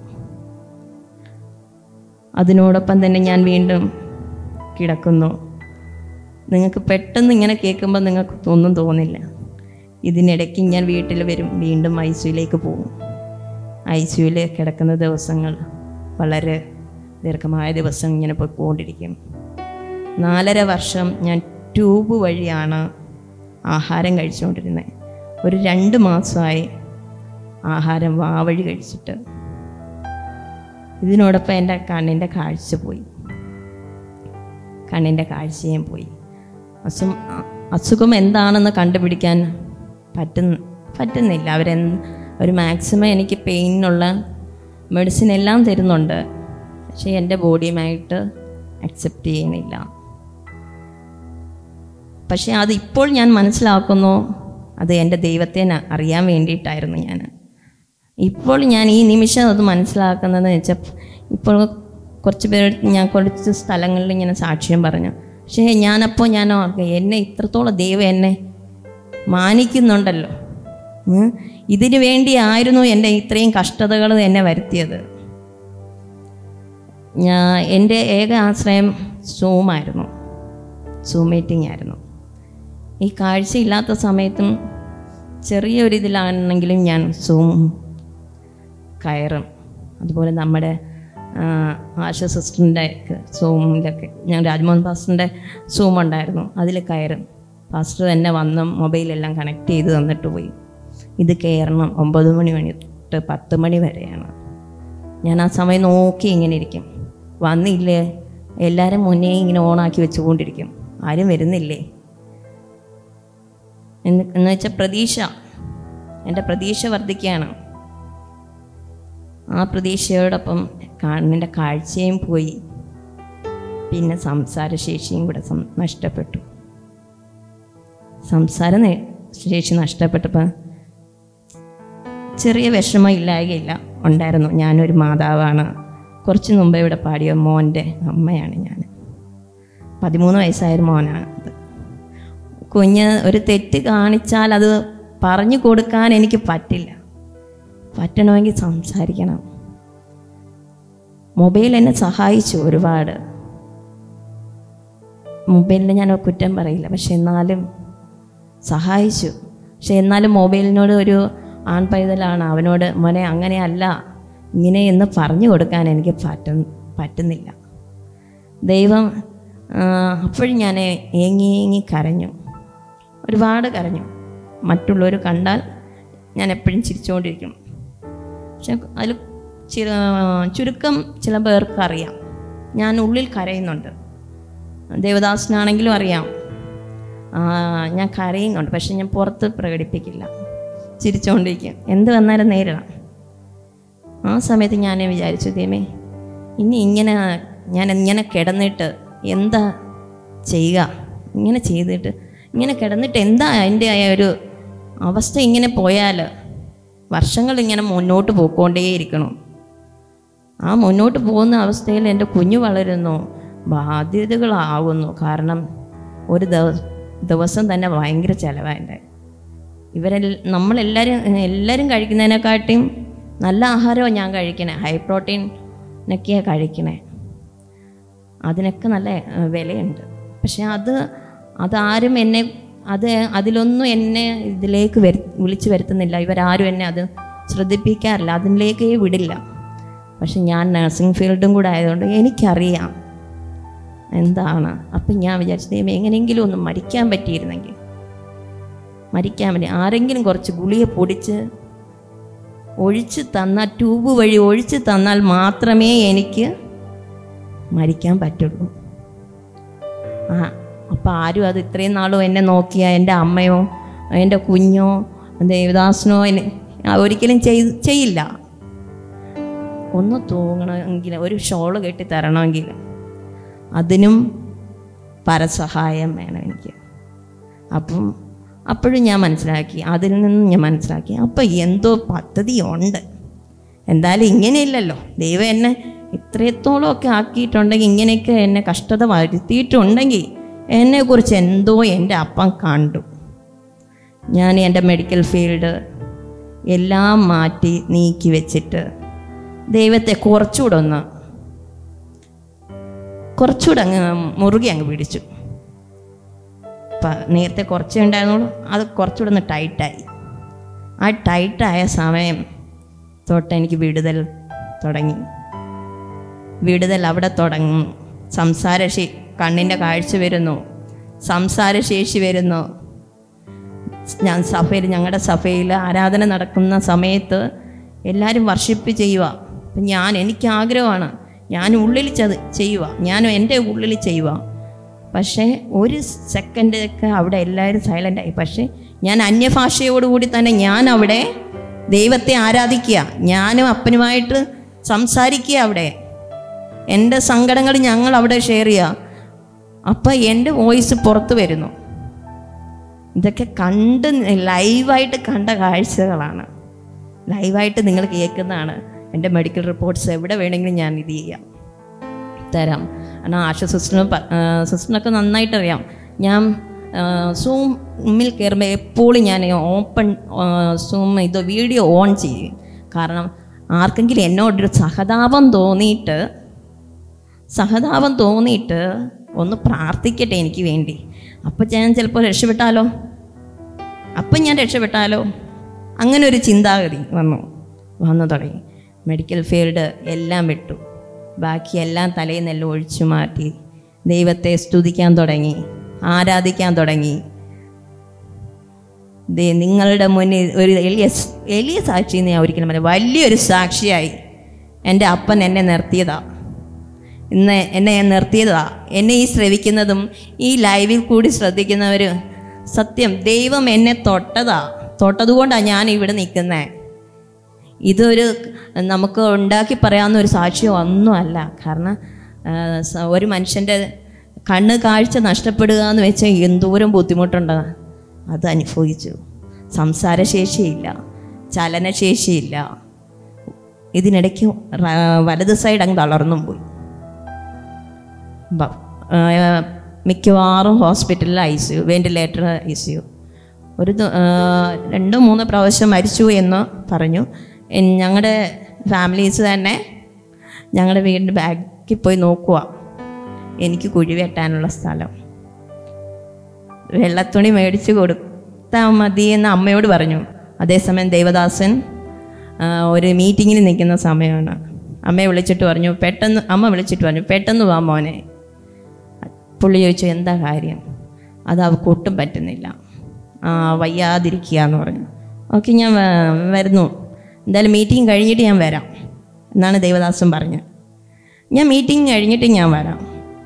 അതിനോടൊപ്പം തന്നെ ഞാൻ വീണ്ടും കിടക്കുന്നു നിങ്ങൾക്ക് പെട്ടെന്ന് ഇങ്ങനെ കേൾക്കുമ്പോൾ നിങ്ങൾക്ക് ഒന്നും തോന്നില്ല ഇതിനിടയ്ക്ക് ഞാൻ വീട്ടിൽ വരും വീണ്ടും ഐ സിയുലേക്ക് പോകും ഐ സിയുയിൽ കിടക്കുന്ന ദിവസങ്ങൾ വളരെ ദീർഘമായ ദിവസം ഇങ്ങനെ പോയിക്കൊണ്ടിരിക്കും നാലര വർഷം ഞാൻ ട്യൂബ് വഴിയാണ് ആഹാരം കഴിച്ചുകൊണ്ടിരുന്നത് ഒരു രണ്ട് മാസമായി ആഹാരം വാ വഴി കഴിച്ചിട്ട് ഇതിനോടൊപ്പം എൻ്റെ കണ്ണിൻ്റെ കാഴ്ച പോയി കണ്ണിൻ്റെ കാഴ്ചയും പോയി അസുഖം അസുഖം എന്താണെന്ന് കണ്ടുപിടിക്കാൻ പറ്റുന്ന പറ്റുന്നില്ല അവരെ ഒരു മാക്സിമം എനിക്ക് പെയിനുള്ള മെഡിസിൻ എല്ലാം തരുന്നുണ്ട് പക്ഷേ എൻ്റെ ബോഡിയുമായിട്ട് അക്സെപ്റ്റ് ചെയ്യുന്നില്ല പക്ഷേ അത് ഇപ്പോൾ ഞാൻ മനസ്സിലാക്കുന്നു അത് എൻ്റെ ദൈവത്തെ ന- അറിയാൻ വേണ്ടിയിട്ടായിരുന്നു ഞാൻ ഇപ്പോൾ ഞാൻ ഈ നിമിഷം അത് മനസ്സിലാക്കുന്നതെന്ന് വെച്ചാൽ ഇപ്പോൾ കുറച്ച് പേര് ഞാൻ കുറച്ച് സ്ഥലങ്ങളിൽ ഇങ്ങനെ സാക്ഷ്യം പറഞ്ഞു പക്ഷേ ഞാനപ്പോൾ ഞാൻ ഓർക്കുക എന്നെ ഇത്രത്തോളം ദൈവം എന്നെ മാനിക്കുന്നുണ്ടല്ലോ ഉം. ഇതിനു വേണ്ടിയായിരുന്നു എൻ്റെ ഇത്രയും കഷ്ടതകൾ എന്നെ വരുത്തിയത് ഞാൻ എൻ്റെ ഏക ആശ്രയം സൂമായിരുന്നു സൂം മീറ്റിംഗ് ആയിരുന്നു ഈ കാഴ്ചയില്ലാത്ത സമയത്തും ചെറിയൊരിതിലാണെങ്കിലും ഞാൻ സൂം കയറും അതുപോലെ നമ്മുടെ ആ, ആശ സിസ്റ്ററിൻ്റെ സൂമിലൊക്കെ ഞാൻ രാജ്മോഹൻ പാസ്റ്ററിൻ്റെ സൂം ഉണ്ടായിരുന്നു അതിൽ കയറും പാസ്റ്റർ തന്നെ വന്ന് മൊബൈലെല്ലാം കണക്ട് ചെയ്ത് തന്നിട്ട് പോയി ഇത് കയറണം ഒമ്പത് മണി മണി തൊട്ട് പത്ത് മണി വരെയാണ് ഞാൻ ആ സമയം നോക്കി ഇങ്ങനെ ഇരിക്കും വന്നില്ലേ എല്ലാവരും മുന്നേ ഇങ്ങനെ ഓണാക്കി വെച്ചുകൊണ്ടിരിക്കും ആരും വരുന്നില്ലേ എന്ന് എന്ന് വെച്ചാൽ പ്രതീക്ഷ എൻ്റെ പ്രതീക്ഷ വർദ്ധിക്കുകയാണ് ആ പ്രതീക്ഷയോടൊപ്പം കണ്ണിൻ്റെ കാഴ്ചയും പോയി പിന്നെ സംസാരശേഷിയും കൂടെ സം- നഷ്ടപ്പെട്ടു സംസാര നേ- ശേഷി നഷ്ടപ്പെട്ടപ്പോൾ ചെറിയ വിഷമം ഇല്ലായകയില്ല ഉണ്ടായിരുന്നു ഞാനൊരു മാതാവാണ് കുറച്ച് മുമ്പ് ഇവിടെ പാടിയ മോൻ്റെ അമ്മയാണ് ഞാൻ പതിമൂന്ന് വയസ്സായൊരു മോനാണ് അത് കുഞ്ഞ് ഒരു തെറ്റ് കാണിച്ചാൽ അത് പറഞ്ഞു കൊടുക്കാൻ എനിക്ക് പറ്റില്ല പറ്റണമെങ്കിൽ സംസാരിക്കണം മൊബൈൽ എന്നെ സഹായിച്ചു ഒരുപാട് മൊബൈലിന് ഞാൻ കുറ്റം പറയില്ല പക്ഷെ എന്നാലും സഹായിച്ചു പക്ഷെ എന്നാലും മൊബൈലിനോട് ഒരു ആൺ പൈതലാണ് അവനോട് മോനെ അങ്ങനെയല്ല ഇങ്ങനെ എന്ന് പറഞ്ഞു കൊടുക്കാൻ എനിക്ക് പറ്റ പറ്റുന്നില്ല ദൈവം ആ, അപ്പോഴും ഞാൻ ഏങ്ങി ഏങ്ങി കരഞ്ഞു ഒരുപാട് കരഞ്ഞു മറ്റുള്ളവർ കണ്ടാൽ ഞാൻ എപ്പോഴും ചിരിച്ചുകൊണ്ടിരിക്കും പക്ഷെ അതിൽ ചില ചുരുക്കം ചില പേർക്ക് അറിയാം ഞാൻ ഉള്ളിൽ കരയുന്നുണ്ട് ദേവദാസനാണെങ്കിലും അറിയാം ആ, ഞാൻ കരയുന്നുണ്ട് പക്ഷെ ഞാൻ പുറത്ത് പ്രകടിപ്പിക്കില്ല ചിരിച്ചുകൊണ്ടിരിക്കും എന്ത് വന്നാലും നേരിടാം ആ സമയത്ത് ഞാൻ വിചാരിച്ചു ദൈവമേ ഇനി ഇങ്ങനെ ഞാൻ ഇങ്ങനെ കിടന്നിട്ട് എന്താ ചെയ്യുക ഇങ്ങനെ ചെയ്തിട്ട് ഇങ്ങനെ കിടന്നിട്ട് എന്താ അതിൻ്റെ ആ ഒരു അവസ്ഥ ഇങ്ങനെ പോയാൽ വർഷങ്ങൾ ഇങ്ങനെ മുന്നോട്ട് പോയിക്കൊണ്ടേയിരിക്കണം ആ മുന്നോട്ട് പോകുന്ന അവസ്ഥയിൽ എൻ്റെ കുഞ്ഞു വളരുന്നു ബാധ്യതകളാവുന്നു കാരണം ഒരു ദിവ- ദിവസം തന്നെ ഭയങ്കര ചിലവാൻ്റെ ഇവരെൽ നമ്മളെല്ലാവരും എല്ലാവരും കഴിക്കുന്നതിനെക്കാട്ടിയും നല്ല ആഹാരമാണ് ഞാൻ കഴിക്കണേ ഹൈ പ്രോട്ടീനൊക്കെയാണ് കഴിക്കണേ അതിനൊക്കെ നല്ല ഏഹ്, വിലയുണ്ട് പക്ഷെ അത് അതാരും എന്നെ അത് അതിലൊന്നും എന്നെ ഇതിലേക്ക് വരു വിളിച്ചു വരുത്തുന്നില്ല ഇവരാരും എന്നെ അത് ശ്രദ്ധിപ്പിക്കാറില്ല അതിലേക്കേ വിടില്ല പക്ഷെ ഞാൻ നഴ്സിംഗ് ഫീൽഡും കൂടെ ആയതുകൊണ്ട് എനിക്കറിയാം എന്താണ് അപ്പം ഞാൻ വിചാരിച്ചു ദൈവം എങ്ങനെയെങ്കിലും ഒന്ന് മരിക്കാൻ പറ്റിയിരുന്നെങ്കിൽ മരിക്കാൻ പറ്റി ആരെങ്കിലും കുറച്ച് ഗുളിക പൊടിച്ച് ഒഴിച്ച് തന്നാൽ ട്യൂബ് വഴി ഒഴിച്ച് തന്നാൽ മാത്രമേ എനിക്ക് മരിക്കാൻ പറ്റുള്ളൂ ആ അപ്പം ആരും അത് ഇത്രയും നാളും എന്നെ നോക്കിയ എൻ്റെ അമ്മയോ എൻ്റെ കുഞ്ഞോ ദേവദാസനോ എന്നെ ആ, ഒരിക്കലും ചെയ് ചെയ്യില്ല ഒന്ന് തൂങ്ങണമെങ്കിൽ ഒരു ഷോള് കെട്ടി തരണമെങ്കിൽ അതിനും പരസഹായം വേണം എനിക്ക് അപ്പം അപ്പോഴും ഞാൻ മനസ്സിലാക്കി അതിൽ നിന്ന് ഞാൻ മനസ്സിലാക്കി അപ്പം എന്തോ പദ്ധതി ഉണ്ട് എന്തായാലും ഇങ്ങനെയില്ലല്ലോ ദൈവം എന്നെ ഇത്രത്തോളം ഒക്കെ ആക്കിയിട്ടുണ്ടെങ്കിൽ ഇങ്ങനെയൊക്കെ എന്നെ കഷ്ടത വരുത്തിയിട്ടുണ്ടെങ്കിൽ എന്നെക്കുറിച്ച് എന്തോ എൻ്റെ അപ്പം കണ്ടു ഞാൻ എൻ്റെ മെഡിക്കൽ ഫീൽഡ് എല്ലാം മാറ്റി നീക്കി വെച്ചിട്ട് ദൈവത്തെ കുറച്ചുകൂടെ ഒന്ന് കുറച്ചുകൂടെ അങ്ങ് മുറുകെ അങ്ങ് പിടിച്ചു പ- നേരത്തെ കുറച്ചേ ഉണ്ടായിരുന്നുള്ളൂ അത് കുറച്ചുകൂടെ ഒന്ന് ടൈറ്റായി ആ ടൈറ്റായ സമയം തൊട്ട് എനിക്ക് വിടുതൽ തുടങ്ങി വിടുതൽ അവിടെ തുടങ്ങും സംസാരശേ കണ്ണിൻ്റെ കാഴ്ച വരുന്നു സംസാരശേഷി വരുന്നു ഞാൻ സഭയിൽ ഞങ്ങളുടെ സഭയിൽ ആരാധന നടക്കുന്ന സമയത്ത് എല്ലാവരും വർഷിപ്പ് ചെയ്യുക അപ്പം ഞാൻ എനിക്ക് ആഗ്രഹമാണ് ഞാൻ ഉള്ളിൽ ചത് ചെയ്യുക ഞാൻ എൻ്റെ ഉള്ളിൽ ചെയ്യുക പക്ഷേ ഒരു സെക്കൻഡൊക്കെ അവിടെ എല്ലാവരും സൈലൻ്റ് ആയി പക്ഷേ ഞാൻ അന്യഭാഷയോടുകൂടി തന്നെ ഞാൻ അവിടെ ദൈവത്തെ ആരാധിക്കുക ഞാനും അപ്പനുമായിട്ട് സംസാരിക്കുക അവിടെ എൻ്റെ സങ്കടങ്ങൾ ഞങ്ങൾ അവിടെ ഷെയർ ചെയ്യുക അപ്പം എൻ്റെ വോയിസ് പുറത്ത് വരുന്നു ഇതൊക്കെ കണ്ട് ലൈവായിട്ട് കണ്ട കാഴ്ചകളാണ് ലൈവായിട്ട് നിങ്ങൾ കേൾക്കുന്നതാണ് എൻ്റെ മെഡിക്കൽ റിപ്പോർട്ട്സ് എവിടെ വേണമെങ്കിലും ഞാൻ ഇത് ചെയ്യാം തരാം കാരണം ആശ സിസ്റ്ററിന് പ- ആ, സിസ്റ്ററിനൊക്കെ നന്നായിട്ട് അറിയാം ഞാൻ സൂമിൽ കയറുമ്പോൾ എപ്പോഴും ഞാൻ ഓപ്പൺ സൂം ഇത് വീഡിയോ ഓൺ ചെയ്യും കാരണം ആർക്കെങ്കിലും എന്നോടൊരു സഹതാപം തോന്നിയിട്ട് സഹതാപം തോന്നിയിട്ട് ഒന്ന് പ്രാർത്ഥിക്കട്ടെ എനിക്ക് വേണ്ടി അപ്പം ഞാൻ ചിലപ്പോൾ രക്ഷപ്പെട്ടാലോ അപ്പം ഞാൻ രക്ഷപ്പെട്ടാലോ അങ്ങനെ ഒരു ചിന്താഗതി വന്നു വന്നു തുടങ്ങി മെഡിക്കൽ ഫീൽഡ് എല്ലാം വിട്ടു ബാക്കി എല്ലാം തലയിൽ നിന്നെല്ലാം ഒഴിച്ചു മാറ്റി ദൈവത്തെ സ്തുതിക്കാൻ തുടങ്ങി ആരാധിക്കാൻ തുടങ്ങി ദേ നിങ്ങളുടെ മുന്നിൽ ഒരു എളിയ എളിയ സാക്ഷി എന്ന് ഞാൻ ഒരിക്കലും പറയാം വലിയൊരു സാക്ഷിയായി എൻ്റെ അപ്പൻ എന്നെ നിർത്തിയതാ ഇന്ന് എന്നെ നിർത്തിയതാ എന്നെ ഈ ശ്രവിക്കുന്നതും ഈ ലൈവിൽ കൂടി ശ്രദ്ധിക്കുന്നവർ സത്യം ദൈവം എന്നെ തൊട്ടതാ തൊട്ടതുകൊണ്ടാണ് ഞാൻ ഇവിടെ നിൽക്കുന്നത് ഇതൊരു നമുക്ക് ഉണ്ടാക്കി പറയാവുന്ന ഒരു സാക്ഷ്യം ഒന്നുമല്ല കാരണം ആ, സ- ഒരു മനുഷ്യൻ്റെ കണ്ണ് കാഴ്ച നഷ്ടപ്പെടുക എന്ന് വെച്ചാൽ എന്തോരം ബുദ്ധിമുട്ടുണ്ട് അത് അനുഭവിച്ചു സംസാരശേഷിയില്ല ചലനശേഷിയില്ല ഇതിനിടയ്ക്ക് റ- വലത് സൈഡ് അങ്ങ് തളർന്നും പോയി ബ- ആ, മിക്കവാറും ഹോസ്പിറ്റലിൽ I C U ventilator I C U ഒരു ദ- ആ, രണ്ടോ മൂന്നോ പ്രാവശ്യം മരിച്ചു എന്ന് പറഞ്ഞു ഞങ്ങളുടെ ഫാമിലീസ് തന്നെ ഞങ്ങളുടെ വീടിൻ്റെ ബാക്കിൽ പോയി നോക്കുക എനിക്ക് കുഴി വെട്ടാനുള്ള സ്ഥലം വെള്ളത്തുണി മേടിച്ച് കൊടുത്താൽ മതി എന്ന് അമ്മയോട് പറഞ്ഞു അതേസമയം ദേവദാസൻ ആ, ഒരു മീറ്റിങ്ങിന് നിൽക്കുന്ന സമയമാണ് അമ്മയെ വിളിച്ചിട്ട് പറഞ്ഞു പെട്ടെന്ന് അമ്മ വിളിച്ചിട്ട് പറഞ്ഞു പെട്ടെന്ന് വാ മോനെ പുള്ളി ചോദിച്ചു എന്താ കാര്യം അത് അവൾക്ക് ഒട്ടും പറ്റുന്നില്ല ആ വയ്യാതിരിക്കുക എന്ന് പറഞ്ഞു ഓക്കെ ഞാൻ വ- വരുന്നു എന്തായാലും മീറ്റിംഗ് കഴിഞ്ഞിട്ട് ഞാൻ വരാം എന്നാണ് ദേവദാസൻ പറഞ്ഞത് ഞാൻ മീറ്റിംഗ് കഴിഞ്ഞിട്ട് ഞാൻ വരാം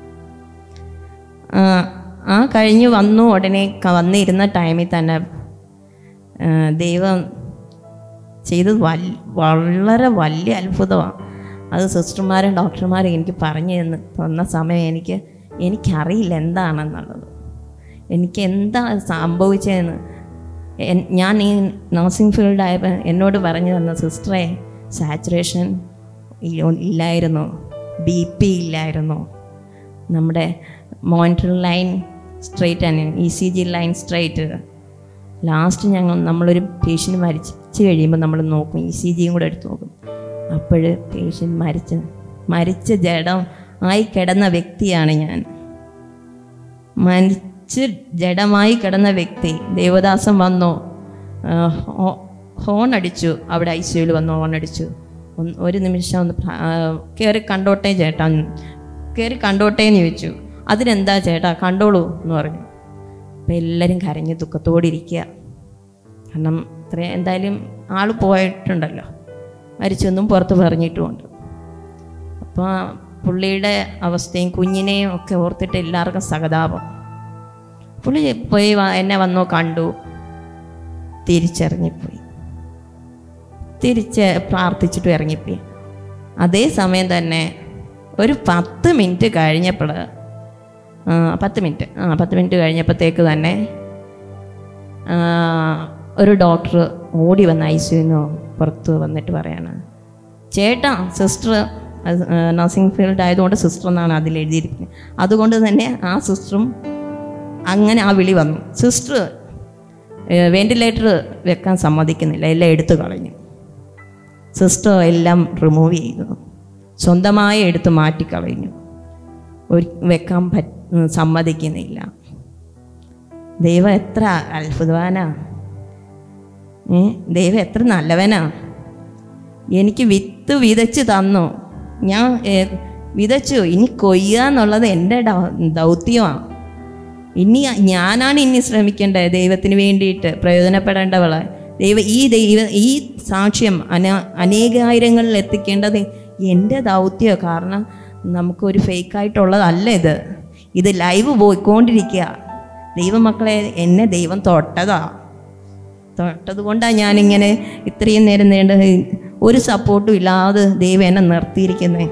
ആ, ആ കഴിഞ്ഞ് വന്നു ഉടനെ ക- വന്നിരുന്ന ടൈമിൽ തന്നെ ആ, ദൈവം ചെയ്തത് വൽ വളരെ വലിയ അത്ഭുതമാണ് അത് സിസ്റ്റർമാരും ഡോക്ടർമാരും എനിക്ക് പറഞ്ഞു തന്ന് തന്ന സമയം എനിക്ക് എനിക്കറിയില്ല എന്താണെന്നുള്ളത് എനിക്ക് എന്താ സംഭവിച്ചതെന്ന് എൻ- ഞാൻ ഈ നഴ്സിംഗ് ഫീൽഡായപ്പോൾ എന്നോട് പറഞ്ഞു തന്ന സിസ്റ്ററെ സാച്ചുറേഷൻ ഇല്ലായിരുന്നു ബി പി ഇല്ലായിരുന്നു നമ്മുടെ മോണിറ്റർ ലൈൻ സ്ട്രെയിറ്റ് ആണ് E C G line straight last ഞങ്ങൾ നമ്മളൊരു പേഷ്യൻ്റ് മരിച്ച് കഴിയുമ്പോൾ നമ്മൾ നോക്കും ഇ സി ജിയും കൂടെ എടുത്ത് നോക്കും അപ്പോൾ പേഷ്യൻ്റ് മരിച്ച മരിച്ച ജഡം ആയി കിടന്ന വ്യക്തിയാണ് ഞാൻ മരിച്ച് ജഡമായി കിടന്ന വ്യക്തി ദേവദാസൻ വന്നു ആ, ഹോ- ഹോൺ അടിച്ചു അവിടെ ഐ സിയുയിൽ വന്നു ഹോൺ അടിച്ചു ഒന്ന് ഒരു നിമിഷം ഒന്ന് പ്രാ- ആ, കയറി കണ്ടോട്ടെ ചേട്ടാ കയറി കണ്ടോട്ടെ എന്ന് ചോദിച്ചു അതിനെന്താ ചേട്ടാ കണ്ടോളൂ എന്ന് പറഞ്ഞു അപ്പം എല്ലാവരും കരഞ്ഞ് ദുഃഖത്തോടെ ഇരിക്കുക കാരണം ഇത്ര എന്തായാലും ആൾ പോയിട്ടുണ്ടല്ലോ മരിച്ചൊന്നും പുറത്ത് പറഞ്ഞിട്ടുമുണ്ട് അപ്പോൾ പുള്ളിയുടെ അവസ്ഥയും കുഞ്ഞിനെയും ഒക്കെ ഓർത്തിട്ട് എല്ലാവർക്കും സഹതാപം പുള്ളി പോയി വ- എന്നെ വന്നു കണ്ടു തിരിച്ചറിഞ്ഞിപ്പോയി തിരിച്ച് പ്രാർത്ഥിച്ചിട്ട് ഇറങ്ങിപ്പോയി അതേ സമയം തന്നെ ഒരു പത്ത് മിനിറ്റ് കഴിഞ്ഞപ്പോൾ ആ, പത്ത് മിനിറ്റ് ആ പത്ത് മിനിറ്റ് കഴിഞ്ഞപ്പോഴത്തേക്ക് തന്നെ ആ, ഒരു ഡോക്ടർ ഓടി വന്ന് ഐ സിന്ന് പുറത്ത് വന്നിട്ട് പറയാണ് ചേട്ടാ സിസ്റ്റർ നഴ്സിംഗ് ഫീൽഡ് ആയതുകൊണ്ട് സിസ്റ്റർ എന്നാണ് അതിൽ എഴുതിയിരിക്കുന്നത് അതുകൊണ്ട് തന്നെ ആ സിസ്റ്ററും അങ്ങനെ ആ വിളി വന്നു സിസ്റ്റർ വെന്റിലേറ്റർ വെക്കാൻ സമ്മതിക്കുന്നില്ല എല്ലാം എടുത്തു കളഞ്ഞു സിസ്റ്റർ എല്ലാം റിമൂവ് ചെയ്തു സ്വന്തമായി എടുത്ത് മാറ്റിക്കളഞ്ഞു ഒരു വെക്കാൻ പറ്റ സമ്മതിക്കുന്നില്ല ദൈവം എത്ര അത്ഭുതവാനാ ഏ ദൈവം എത്ര നല്ലവനാ എനിക്ക് വിത്ത് വിതച്ച് തന്നു ഞാൻ ഏ, വിതച്ചു ഇനി കൊയ്യുക എന്നുള്ളത് എൻ്റെ ഡൗ- ദൗത്യമാണ് ഇനി ഞാനാണ് ഇനി ശ്രമിക്കേണ്ടത് ദൈവത്തിന് വേണ്ടിയിട്ട് പ്രയോജനപ്പെടേണ്ടവള് ദൈവം ഈ ദൈവ ഈ സാക്ഷ്യം അന അനേകായിരങ്ങളിൽ എത്തിക്കേണ്ടത് എൻ്റെ ദൗത്യം കാരണം നമുക്കൊരു ഫേക്കായിട്ടുള്ളതല്ല ഇത് ഇത് ലൈവ് പോയിക്കൊണ്ടിരിക്കുക ദൈവമക്കളെ എന്നെ ദൈവം തൊട്ടതാ തൊട്ടത് കൊണ്ടാണ് ഞാനിങ്ങനെ ഇത്രയും നേരം നീണ്ട ഒരു സപ്പോർട്ടും ഇല്ലാതെ ദൈവം എന്നെ നിർത്തിയിരിക്കുന്നത്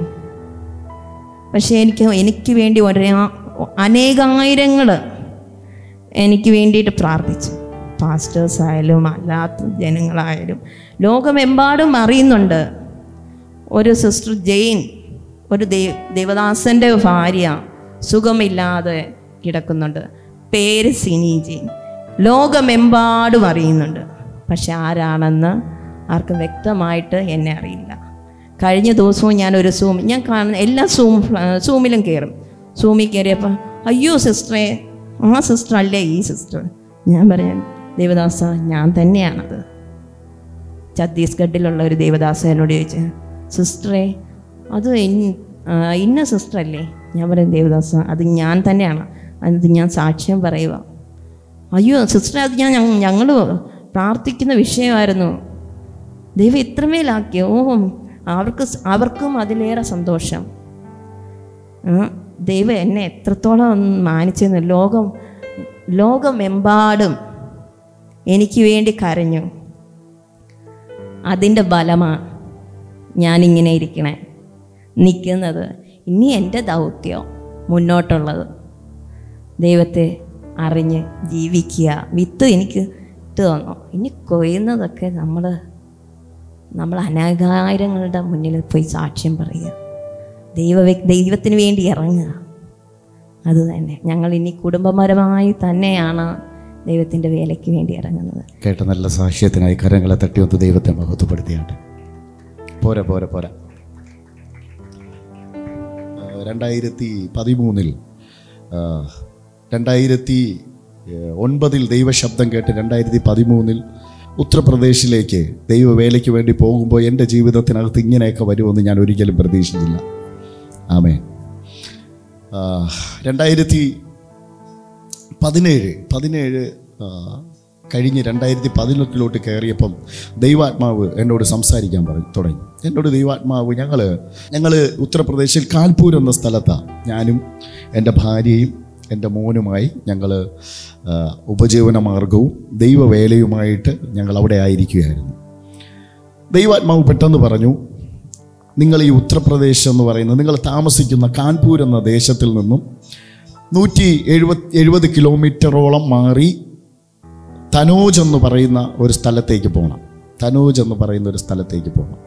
പക്ഷേ എനിക്ക് എനിക്ക് വേണ്ടി ഒരേ അനേകായിരങ്ങൾ എനിക്ക് വേണ്ടിയിട്ട് പ്രാർത്ഥിച്ചു പാസ്റ്റേഴ്സ് ആയാലും അല്ലാത്ത ജനങ്ങളായാലും ലോകമെമ്പാടും അറിയുന്നുണ്ട് ഒരു സിസ്റ്റർ ജെയിൻ ഒരു ദൈ ദേവദാസൻ്റെ ഭാര്യ സുഖമില്ലാതെ കിടക്കുന്നുണ്ട് പേര് സിനി ജെയിൻ ലോകമെമ്പാടും അറിയുന്നുണ്ട് പക്ഷെ ആരാണെന്ന് ആർക്കും വ്യക്തമായിട്ട് എന്നെ അറിയില്ല കഴിഞ്ഞ ദിവസവും ഞാൻ ഒരു സൂം ഞാൻ കാണുന്ന എല്ലാ സൂം സൂമിലും കയറും സൂമിൽ കയറിയപ്പോൾ അയ്യോ സിസ്റ്ററെ ആ സിസ്റ്റർ അല്ലേ ഈ സിസ്റ്റർ ഞാൻ പറഞ്ഞു ദേവദാസ ഞാൻ തന്നെയാണത് ഛത്തീസ്ഗഡിലുള്ള ഒരു ദേവദാസ എന്നോട് ചോദിച്ചു സിസ്റ്ററെ അത് ഇൻ- ആ, ഇന്ന സിസ്റ്റർ അല്ലേ ഞാൻ പറയും ദേവദാസ അത് ഞാൻ തന്നെയാണ് അത് ഞാൻ സാക്ഷ്യം പറയുക അയ്യോ സിസ്റ്ററെ അത് ഞാൻ ഞങ്ങൾ പ്രാർത്ഥിക്കുന്ന വിഷയമായിരുന്നു ദൈവം ഇത്രമേലാക്കി ഓ അവർക്ക് സ് അവർക്കും അതിലേറെ സന്തോഷം ആ, ദൈവം എന്നെ എത്രത്തോളം മാനിച്ചെന്ന് ലോകം ലോകമെമ്പാടും എനിക്ക് വേണ്ടി കരഞ്ഞു അതിൻ്റെ ബലമാണ് ഞാനിങ്ങനെ ഇരിക്കണേ നിൽക്കുന്നത് ഇനി എൻ്റെ ദൗത്യം മുന്നോട്ടുള്ളത് ദൈവത്തെ അറിഞ്ഞ് ജീവിക്കുക വിത്ത് എനിക്ക് ഇട്ട് തന്നു ഇനി കൊയ്യുന്നതൊക്കെ നമ്മൾ നമ്മൾ അനേകായിരങ്ങളുടെ മുന്നിൽ പോയി സാക്ഷ്യം പറയുക ദൈവ ദൈവത്തിന് വേണ്ടി ഇറങ്ങുക അത് തന്നെ ഞങ്ങൾ ഇനി കുടുംബപരമായി തന്നെയാണ് ദൈവത്തിൻ്റെ വേലയ്ക്ക് വേണ്ടി ഇറങ്ങുന്നത് കേട്ട നല്ല സാക്ഷ്യത്തിനായി കരങ്ങളെ തട്ടി ഒന്ന് ദൈവത്തെ മഹത്വപ്പെടുത്തിയാണ്ട് പോരാ പോരാ പോരാ ആ, രണ്ടായിരത്തി പതിമൂന്നിൽ ആ, രണ്ടായിരത്തി ഏഹ്, ഒൻപതിൽ ദൈവശബ്ദം കേട്ട് രണ്ടായിരത്തി പതിമൂന്നിൽ ഉത്തർപ്രദേശിലേക്ക് ദൈവവേലയ്ക്ക് വേണ്ടി പോകുമ്പോൾ എൻ്റെ ജീവിതത്തിനകത്ത് ഇങ്ങനെയൊക്കെ വരുമെന്ന് ഞാൻ ഒരിക്കലും പ്രതീക്ഷിച്ചില്ല ആമേ ആ, രണ്ടായിരത്തി പതിനേഴ് പതിനേഴ് ആ, കഴിഞ്ഞ് രണ്ടായിരത്തി പതിനെട്ടിലോട്ട് കയറിയപ്പം ദൈവാത്മാവ് എന്നോട് സംസാരിക്കാൻ പറഞ്ഞു തുടങ്ങി എന്നോട് ദൈവാത്മാവ് ഞങ്ങൾ ഞങ്ങൾ ഉത്തർപ്രദേശിൽ കാൺപൂർ എന്ന സ്ഥലത്താണ് ഞാനും എൻ്റെ ഭാര്യയും എൻ്റെ മോനുമായി ഞങ്ങൾ ഉപജീവന മാർഗവും ദൈവവേലയുമായിട്ട് ഞങ്ങൾ അവിടെ ആയിരിക്കുകയായിരുന്നു ദൈവാത്മാവ് പെട്ടെന്ന് പറഞ്ഞു നിങ്ങൾ ഈ ഉത്തർപ്രദേശ് എന്ന് പറയുന്നത് നിങ്ങൾ താമസിക്കുന്ന കാൺപൂർ എന്ന ദേശത്തിൽ നിന്നും നൂറ്റി എഴുപത് എഴുപത് കിലോമീറ്ററോളം മാറി തനോജ് എന്ന് പറയുന്ന ഒരു സ്ഥലത്തേക്ക് പോകണം തനോജ് എന്ന് പറയുന്ന ഒരു സ്ഥലത്തേക്ക് പോകണം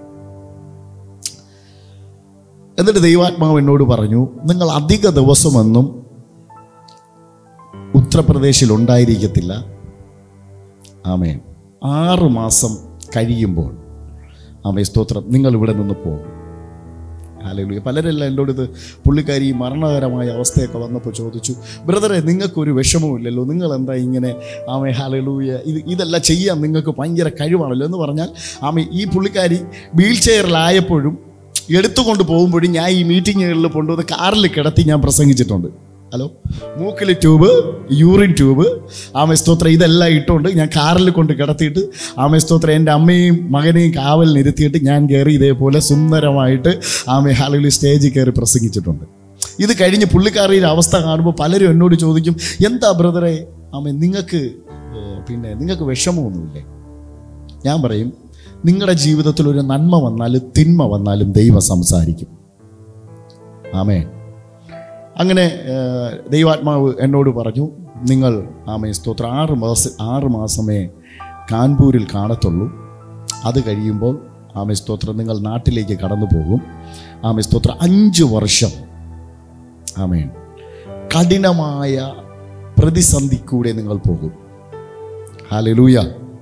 എന്നിട്ട് ദൈവാത്മാവ് എന്നോട് പറഞ്ഞു നിങ്ങൾ അധിക ദിവസമൊന്നും ഉത്തർപ്രദേശിൽ ഉണ്ടായിരിക്കത്തില്ല ആമേ ആറ് മാസം കഴിയുമ്പോൾ ആമേ സ്തോത്രം നിങ്ങൾ ഇവിടെ നിന്ന് പോകും ഹാലലൂയ പലരെല്ലാം എന്നോട് ഇത് പുള്ളിക്കാരി ഈ മരണകരമായ അവസ്ഥയൊക്കെ വന്നപ്പോൾ ചോദിച്ചു ബ്രദറെ നിങ്ങൾക്കൊരു വിഷമവുമില്ലല്ലോ നിങ്ങൾ എന്താ ഇങ്ങനെ ആമേ ഹാലലൂയ ഇത് ഇതെല്ലാം ചെയ്യാൻ നിങ്ങൾക്ക് ഭയങ്കര കഴിവാണല്ലോ എന്ന് പറഞ്ഞാൽ ആമേ ഈ പുള്ളിക്കാരി വീൽ ചെയറിലായപ്പോഴും എടുത്തുകൊണ്ട് പോകുമ്പോഴും ഞാൻ ഈ മീറ്റിങ്ങുകളിൽ കൊണ്ടുവന്ന് കാറിൽ കിടത്തി ഞാൻ പ്രസംഗിച്ചിട്ടുണ്ട് ഹലോ മൂക്കിൽ ട്യൂബ് യൂറിൻ ട്യൂബ് ആമേ സ്തോത്രം ഇതെല്ലാം ഇട്ടുകൊണ്ട് ഞാൻ കാറിൽ കൊണ്ട് കിടത്തിയിട്ട് ആമേ സ്തോത്രം എൻ്റെ അമ്മയും മകനെയും കാവൽ നിർത്തിയിട്ട് ഞാൻ കയറി ഇതേപോലെ സുന്ദരമായിട്ട് ആമേ ഹാലയിൽ സ്റ്റേജിൽ കയറി പ്രസംഗിച്ചിട്ടുണ്ട് ഇത് കഴിഞ്ഞ് പുള്ളിക്കാരിയുടെ അവസ്ഥ കാണുമ്പോൾ പലരും എന്നോട് ചോദിക്കും എന്താ ബ്രദറെ ആമേ നിങ്ങൾക്ക് ഏഹ്, പിന്നെ നിങ്ങൾക്ക് വിഷമമൊന്നുമില്ലേ ഞാൻ പറയും നിങ്ങളുടെ ജീവിതത്തിൽ ഒരു നന്മ വന്നാലും തിന്മ വന്നാലും ദൈവം സംസാരിക്കും ആമേ അങ്ങനെ ഏഹ്, ദൈവാത്മാവ് എന്നോട് പറഞ്ഞു നിങ്ങൾ ആമേ സ്തോത്രം ആറ് മാസം ആറ് മാസമേ കാൺപൂരിൽ കാണത്തുള്ളൂ അത് കഴിയുമ്പോൾ ആമേ സ്തോത്രം നിങ്ങൾ നാട്ടിലേക്ക് കടന്നു പോകും ആമേ സ്തോത്രം അഞ്ച് വർഷം ആമേൻ കഠിനമായ പ്രതിസന്ധി കൂടെ നിങ്ങൾ പോകും ഹാലലൂയ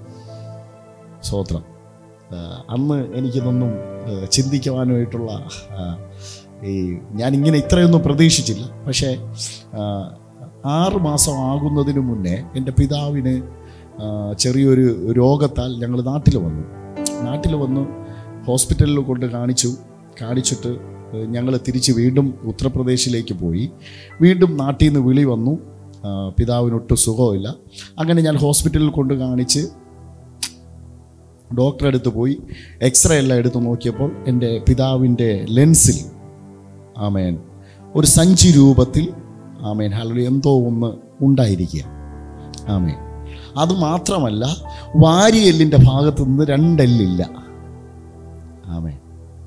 സ്തോത്രം ആ, അന്ന് എനിക്കിതൊന്നും ആ, ചിന്തിക്കുവാനായിട്ടുള്ള ആ, ഈ ഞാനിങ്ങനെ ഇത്രയൊന്നും പ്രതീക്ഷിച്ചില്ല പക്ഷേ ആ, ആറ് മാസം ആകുന്നതിന് മുന്നേ എൻ്റെ പിതാവിന് ആ, ചെറിയൊരു രോഗത്താൽ ഞങ്ങൾ നാട്ടിൽ വന്നു നാട്ടിൽ വന്ന് ഹോസ്പിറ്റലിൽ കൊണ്ട് കാണിച്ചു കാണിച്ചിട്ട് ഞങ്ങൾ തിരിച്ച് വീണ്ടും ഉത്തർപ്രദേശിലേക്ക് പോയി വീണ്ടും നാട്ടിൽ നിന്ന് വിളി വന്നു ആ, പിതാവിനൊട്ടും സുഖമില്ല അങ്ങനെ ഞാൻ ഹോസ്പിറ്റലിൽ കൊണ്ട് കാണിച്ച് ഡോക്ടറെ അടുത്ത് പോയി എക്സ്റേ എല്ലാം എടുത്ത് നോക്കിയപ്പോൾ എൻ്റെ പിതാവിൻ്റെ ലെൻസിൽ ആമേൻ ഒരു സഞ്ചി രൂപത്തിൽ ആമേൻ ഹലോ എന്തോ ഒന്ന് ഉണ്ടായിരിക്കുക ആമേൻ അത് മാത്രമല്ല വാരിയെല്ലിൻ്റെ ഭാഗത്തു നിന്ന് രണ്ടെല്ലില്ല ആമേൻ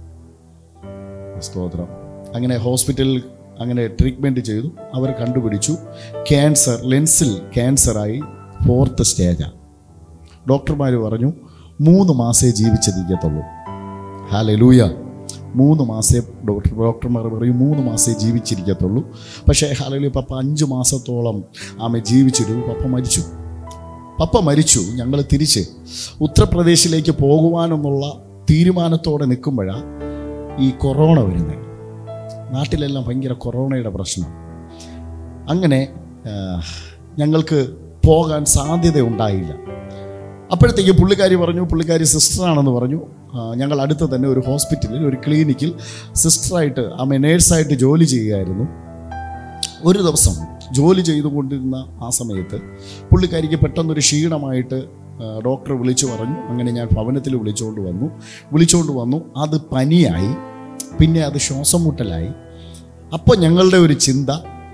സ്തോത്രം അങ്ങനെ ഹോസ്പിറ്റലിൽ അങ്ങനെ ട്രീറ്റ്മെൻറ്റ് ചെയ്തു അവർ കണ്ടുപിടിച്ചു ക്യാൻസർ ലെൻസിൽ ക്യാൻസറായി ഫോർത്ത് സ്റ്റേജാണ് ഡോക്ടർമാർ പറഞ്ഞു മൂന്ന് മാസേ ജീവിച്ചിരിക്കത്തുള്ളൂ ഹാലെ ലൂയ മൂന്ന് മാസേ ഡോക്ടർ ഡോക്ടർമാർ പറയും മൂന്ന് മാസേ ജീവിച്ചിരിക്കത്തുള്ളൂ പക്ഷേ ഹാലലു പപ്പ അഞ്ച് മാസത്തോളം ആമെ ജീവിച്ചിരുന്നു പപ്പ മരിച്ചു പപ്പ മരിച്ചു ഞങ്ങൾ തിരിച്ച് ഉത്തർപ്രദേശിലേക്ക് പോകുവാനെന്നുള്ള തീരുമാനത്തോടെ നിൽക്കുമ്പോഴാണ് ഈ കൊറോണ വരുന്നത് നാട്ടിലെല്ലാം ഭയങ്കര കൊറോണയുടെ പ്രശ്നം അങ്ങനെ ആ, ഞങ്ങൾക്ക് പോകാൻ സാധ്യത ഉണ്ടായില്ല അപ്പോഴത്തേക്ക് പുള്ളിക്കാരി പറഞ്ഞു പുള്ളിക്കാരി സിസ്റ്ററാണെന്ന് പറഞ്ഞു ആ, ഞങ്ങൾ അടുത്ത് തന്നെ ഒരു ഹോസ്പിറ്റലിൽ ഒരു ക്ലിനിക്കിൽ സിസ്റ്ററായിട്ട് ആമെ നേഴ്സായിട്ട് ജോലി ചെയ്യുകയായിരുന്നു ഒരു ദിവസം ജോലി ചെയ്തുകൊണ്ടിരുന്ന ആ സമയത്ത് പുള്ളിക്കാരിക്ക് പെട്ടെന്നൊരു ക്ഷീണമായിട്ട് ആ, ഡോക്ടർ വിളിച്ചു പറഞ്ഞു അങ്ങനെ ഞാൻ ഭവനത്തിൽ വിളിച്ചുകൊണ്ട് വന്നു വിളിച്ചുകൊണ്ട് വന്നു അത് പനിയായി പിന്നെ അത് ശ്വാസം മുട്ടലായി അപ്പോൾ ഞങ്ങളുടെ ഒരു ചിന്ത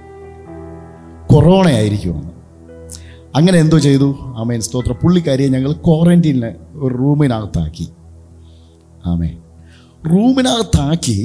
കൊറോണ ആയിരിക്കുമെന്ന് അങ്ങനെ എന്തോ ചെയ്തു ആമേൻ സ്തോത്ര പുള്ളിക്കാരിയെ ഞങ്ങൾ ക്വാറന്റീനിൽ ഒരു റൂമിനകത്താക്കി ആമേ റൂമിനകത്താക്കി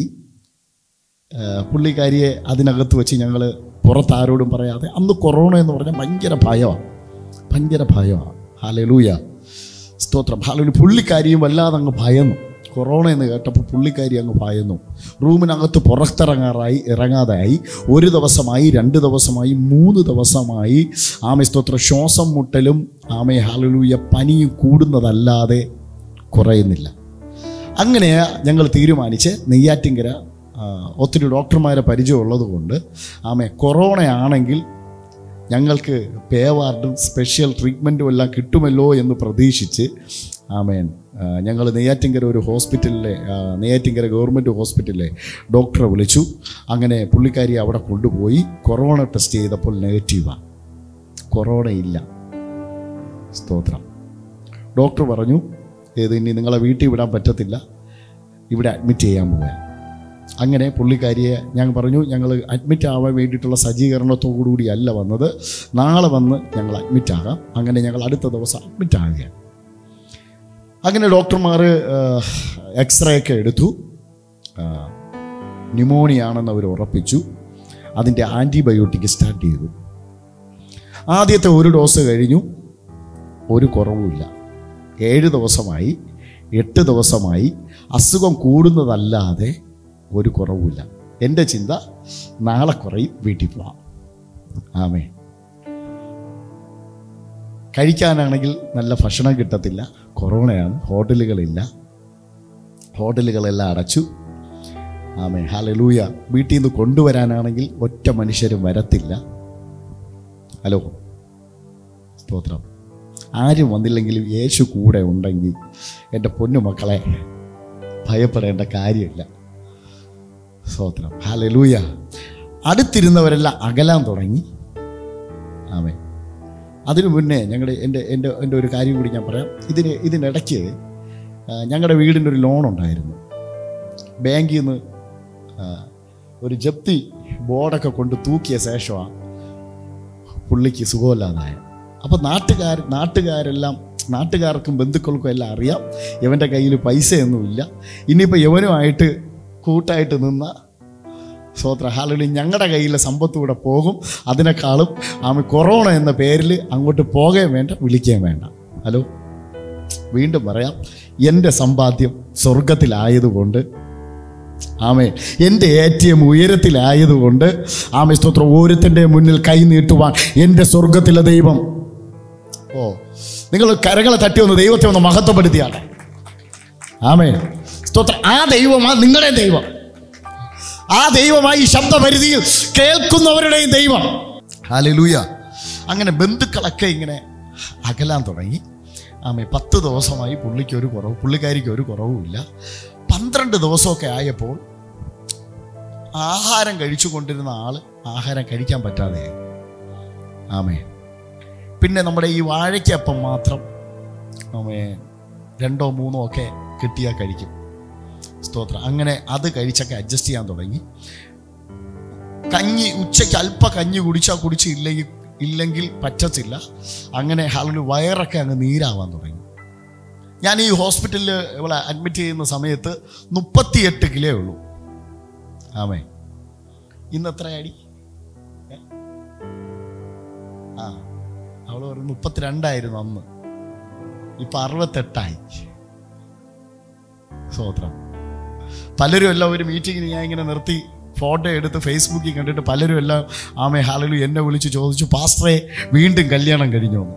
ആ, പുള്ളിക്കാരിയെ അതിനകത്ത് വെച്ച് ഞങ്ങൾ പുറത്താരോടും പറയാതെ അന്ന് കൊറോണ എന്ന് പറഞ്ഞാൽ ഭയങ്കര ഭയമാണ് ഭയങ്കര ഭയമാണ് ഹാലലൂയ സ്തോത്രം ഹാലലു പുള്ളിക്കാരിയും വല്ലാതെ അങ്ങ് ഭയന്നു കൊറോണ എന്ന് കേട്ടപ്പോൾ പുള്ളിക്കാരി അങ്ങ് ഭയന്നു റൂമിനകത്ത് പുറത്തിറങ്ങാറായി ഇറങ്ങാതായി ഒരു ദിവസമായി രണ്ട് ദിവസമായി മൂന്ന് ദിവസമായി ആമെ സ്തോത്ര ശ്വാസം മുട്ടലും ആമെ ഹലലൂയ പനിയും കൂടുന്നതല്ലാതെ കുറയുന്നില്ല അങ്ങനെ ഞങ്ങൾ തീരുമാനിച്ച് നെയ്യാറ്റിങ്കര ആ, ഒത്തിരി ഡോക്ടർമാരെ പരിചയമുള്ളത് കൊണ്ട് ആമെ കൊറോണ ആണെങ്കിൽ ഞങ്ങൾക്ക് പേ വാർഡും സ്പെഷ്യൽ ട്രീറ്റ്മെൻറ്റും എല്ലാം കിട്ടുമല്ലോ എന്ന് പ്രതീക്ഷിച്ച് ആമേൻ ഞങ്ങൾ നെയ്യാറ്റിങ്കര ഒരു ഹോസ്പിറ്റലിലെ ആ, നെയ്യാറ്റിങ്കര ഗവൺമെൻറ് ഹോസ്പിറ്റലിലെ ഡോക്ടറെ വിളിച്ചു അങ്ങനെ പുള്ളിക്കാരി അവിടെ കൊണ്ടുപോയി കൊറോണ ടെസ്റ്റ് ചെയ്തപ്പോൾ നെഗറ്റീവാണ് കൊറോണ ഇല്ല സ്തോത്രം ഡോക്ടർ പറഞ്ഞു ഏത് ഇനി നിങ്ങളെ വീട്ടിൽ വിടാൻ പറ്റത്തില്ല ഇവിടെ അഡ്മിറ്റ് ചെയ്യാൻ പോകാൻ അങ്ങനെ പുള്ളിക്കാരിയെ ഞാൻ പറഞ്ഞു ഞങ്ങൾ അഡ്മിറ്റ് ആവാൻ വേണ്ടിയിട്ടുള്ള സജ്ജീകരണത്തോടുകൂടി അല്ല വന്നത് നാളെ വന്ന് ഞങ്ങൾ അഡ്മിറ്റ് ആകാം അങ്ങനെ ഞങ്ങൾ അടുത്ത ദിവസം അഡ്മിറ്റ് ആകുകയാണ് അങ്ങനെ ഡോക്ടർമാർ എക്സ്റേ ഒക്കെ എടുത്തു ന്യൂമോണിയ ആണെന്ന് അവർ ഉറപ്പിച്ചു അതിൻ്റെ ആൻറ്റിബയോട്ടിക് സ്റ്റാർട്ട് ചെയ്തു ആദ്യത്തെ ഒരു ഡോസ് കഴിഞ്ഞു ഒരു കുറവുമില്ല ഏഴ് ദിവസമായി എട്ട് ദിവസമായി അസുഖം കൂടുന്നതല്ലാതെ ഒരു കുറവുമില്ല എൻ്റെ ചിന്ത നാളെ കുറയും വീട്ടിൽ പോവാം ആമേ കഴിക്കാനാണെങ്കിൽ നല്ല ഭക്ഷണം കിട്ടത്തില്ല കൊറോണയാണ് ഹോട്ടലുകളില്ല ഹോട്ടലുകളെല്ലാം അടച്ചു ആമേ ഹലലൂയ വീട്ടിൽ നിന്ന് കൊണ്ടുവരാനാണെങ്കിൽ ഒറ്റ മനുഷ്യരും വരത്തില്ല ഹലോ സ്തോത്രം ആരും വന്നില്ലെങ്കിലും യേശു കൂടെ ഉണ്ടെങ്കിൽ എൻ്റെ പൊന്നു മക്കളെ ഭയപ്പെടേണ്ട കാര്യമില്ല സ്തോത്രം ഹലലൂയ അടുത്തിരുന്നവരെല്ലാം അകലാൻ തുടങ്ങി ആമേ അതിനു മുന്നേ ഞങ്ങളുടെ എൻ്റെ എൻ്റെ എൻ്റെ ഒരു കാര്യം കൂടി ഞാൻ പറയാം ഇതിന് ഇതിനിടയ്ക്ക് ആ, ഞങ്ങളുടെ വീടിൻ്റെ ഒരു ലോൺ ഉണ്ടായിരുന്നു ബാങ്കിൽ നിന്ന് ആ, ഒരു ജപ്തി ബോർഡൊക്കെ കൊണ്ട് തൂക്കിയ ശേഷമാണ് പുള്ളിക്ക് സുഖമില്ലാതായ അപ്പോൾ നാട്ടുകാർ നാട്ടുകാരെല്ലാം നാട്ടുകാർക്കും ബന്ധുക്കൾക്കും എല്ലാം അറിയാം ഇവൻ്റെ കയ്യിൽ പൈസയൊന്നുമില്ല ഇനിയിപ്പോൾ യവനുമായിട്ട് കൂട്ടായിട്ട് നിന്ന സ്വോത്ര ഹാലി ഞങ്ങളുടെ കയ്യിലെ സമ്പത്ത് കൂടെ പോകും അതിനേക്കാളും ആമ കൊറോണ എന്ന പേരിൽ അങ്ങോട്ട് പോകുകയും വേണ്ട വിളിക്കുകയും വേണ്ട ഹലോ വീണ്ടും പറയാം എൻ്റെ സമ്പാദ്യം സ്വർഗത്തിലായതുകൊണ്ട് ആമേ എൻ്റെ എ ടി എം ഉയരത്തിലായതുകൊണ്ട് ആമേ സ്തോത്രം ഓരോരുത്തൻ്റെ മുന്നിൽ കൈ നീട്ടുവാൻ എൻ്റെ സ്വർഗത്തിലെ ദൈവം ഓ നിങ്ങൾ കരങ്ങളെ തട്ടി ഒന്ന് ദൈവത്തെ ഒന്ന് മഹത്വപ്പെടുത്തിയാണ് ആമേ സ്തോത്രം ആ ദൈവമാ നിങ്ങളുടെ ദൈവം ആ ദൈവമായി ഈ ശബ്ദപരിധിയിൽ കേൾക്കുന്നവരുടെയും ദൈവം ഹാലലൂയ അങ്ങനെ ബന്ധുക്കളൊക്കെ ഇങ്ങനെ അകലാൻ തുടങ്ങി ആമേ പത്ത് ദിവസമായി പുള്ളിക്ക് ഒരു കുറവ് പുള്ളിക്കാരിക്ക് ഒരു കുറവുമില്ല പന്ത്രണ്ട് ദിവസമൊക്കെ ആയപ്പോൾ ആഹാരം കഴിച്ചു കൊണ്ടിരുന്ന ആള് ആഹാരം കഴിക്കാൻ പറ്റാതെയായി ആമേ പിന്നെ നമ്മുടെ ഈ വാഴയ്ക്കപ്പം മാത്രം ആമേ രണ്ടോ മൂന്നോ ഒക്കെ കിട്ടിയാൽ കഴിക്കും സ്തോത്രം അങ്ങനെ അത് കഴിച്ചൊക്കെ അഡ്ജസ്റ്റ് ചെയ്യാൻ തുടങ്ങി കഞ്ഞി ഉച്ചയ്ക്ക് അല്പ കഞ്ഞി കുടിച്ചാൽ കുടിച്ച് ഇല്ലെങ്കിൽ ഇല്ലെങ്കിൽ പറ്റത്തില്ല അങ്ങനെ ഹലു വയറൊക്കെ അങ്ങ് നീരാവാൻ തുടങ്ങി ഞാൻ ഈ ഹോസ്പിറ്റലിൽ ഇവിടെ അഡ്മിറ്റ് ചെയ്യുന്ന സമയത്ത് മുപ്പത്തിയെട്ട് കിലോ ഉള്ളൂ ആമേ ഇന്ന് എത്ര അടി ഏ? ആ അവൾ ഒരു മുപ്പത്തിരണ്ടായിരുന്നു അന്ന് ഇപ്പൊ അറുപത്തെട്ടായി സ്വോത്രം പലരും എല്ലാം ഒരു മീറ്റിങ്ങിന് ഞാൻ ഇങ്ങനെ നിർത്തി ഫോട്ടോ എടുത്ത് ഫേസ്ബുക്കിൽ കണ്ടിട്ട് പലരും എല്ലാം ആമേ ഹാലലു എന്നെ വിളിച്ച് ചോദിച്ചു പാസ്റ്ററെ വീണ്ടും കല്യാണം കഴിഞ്ഞു എന്ന്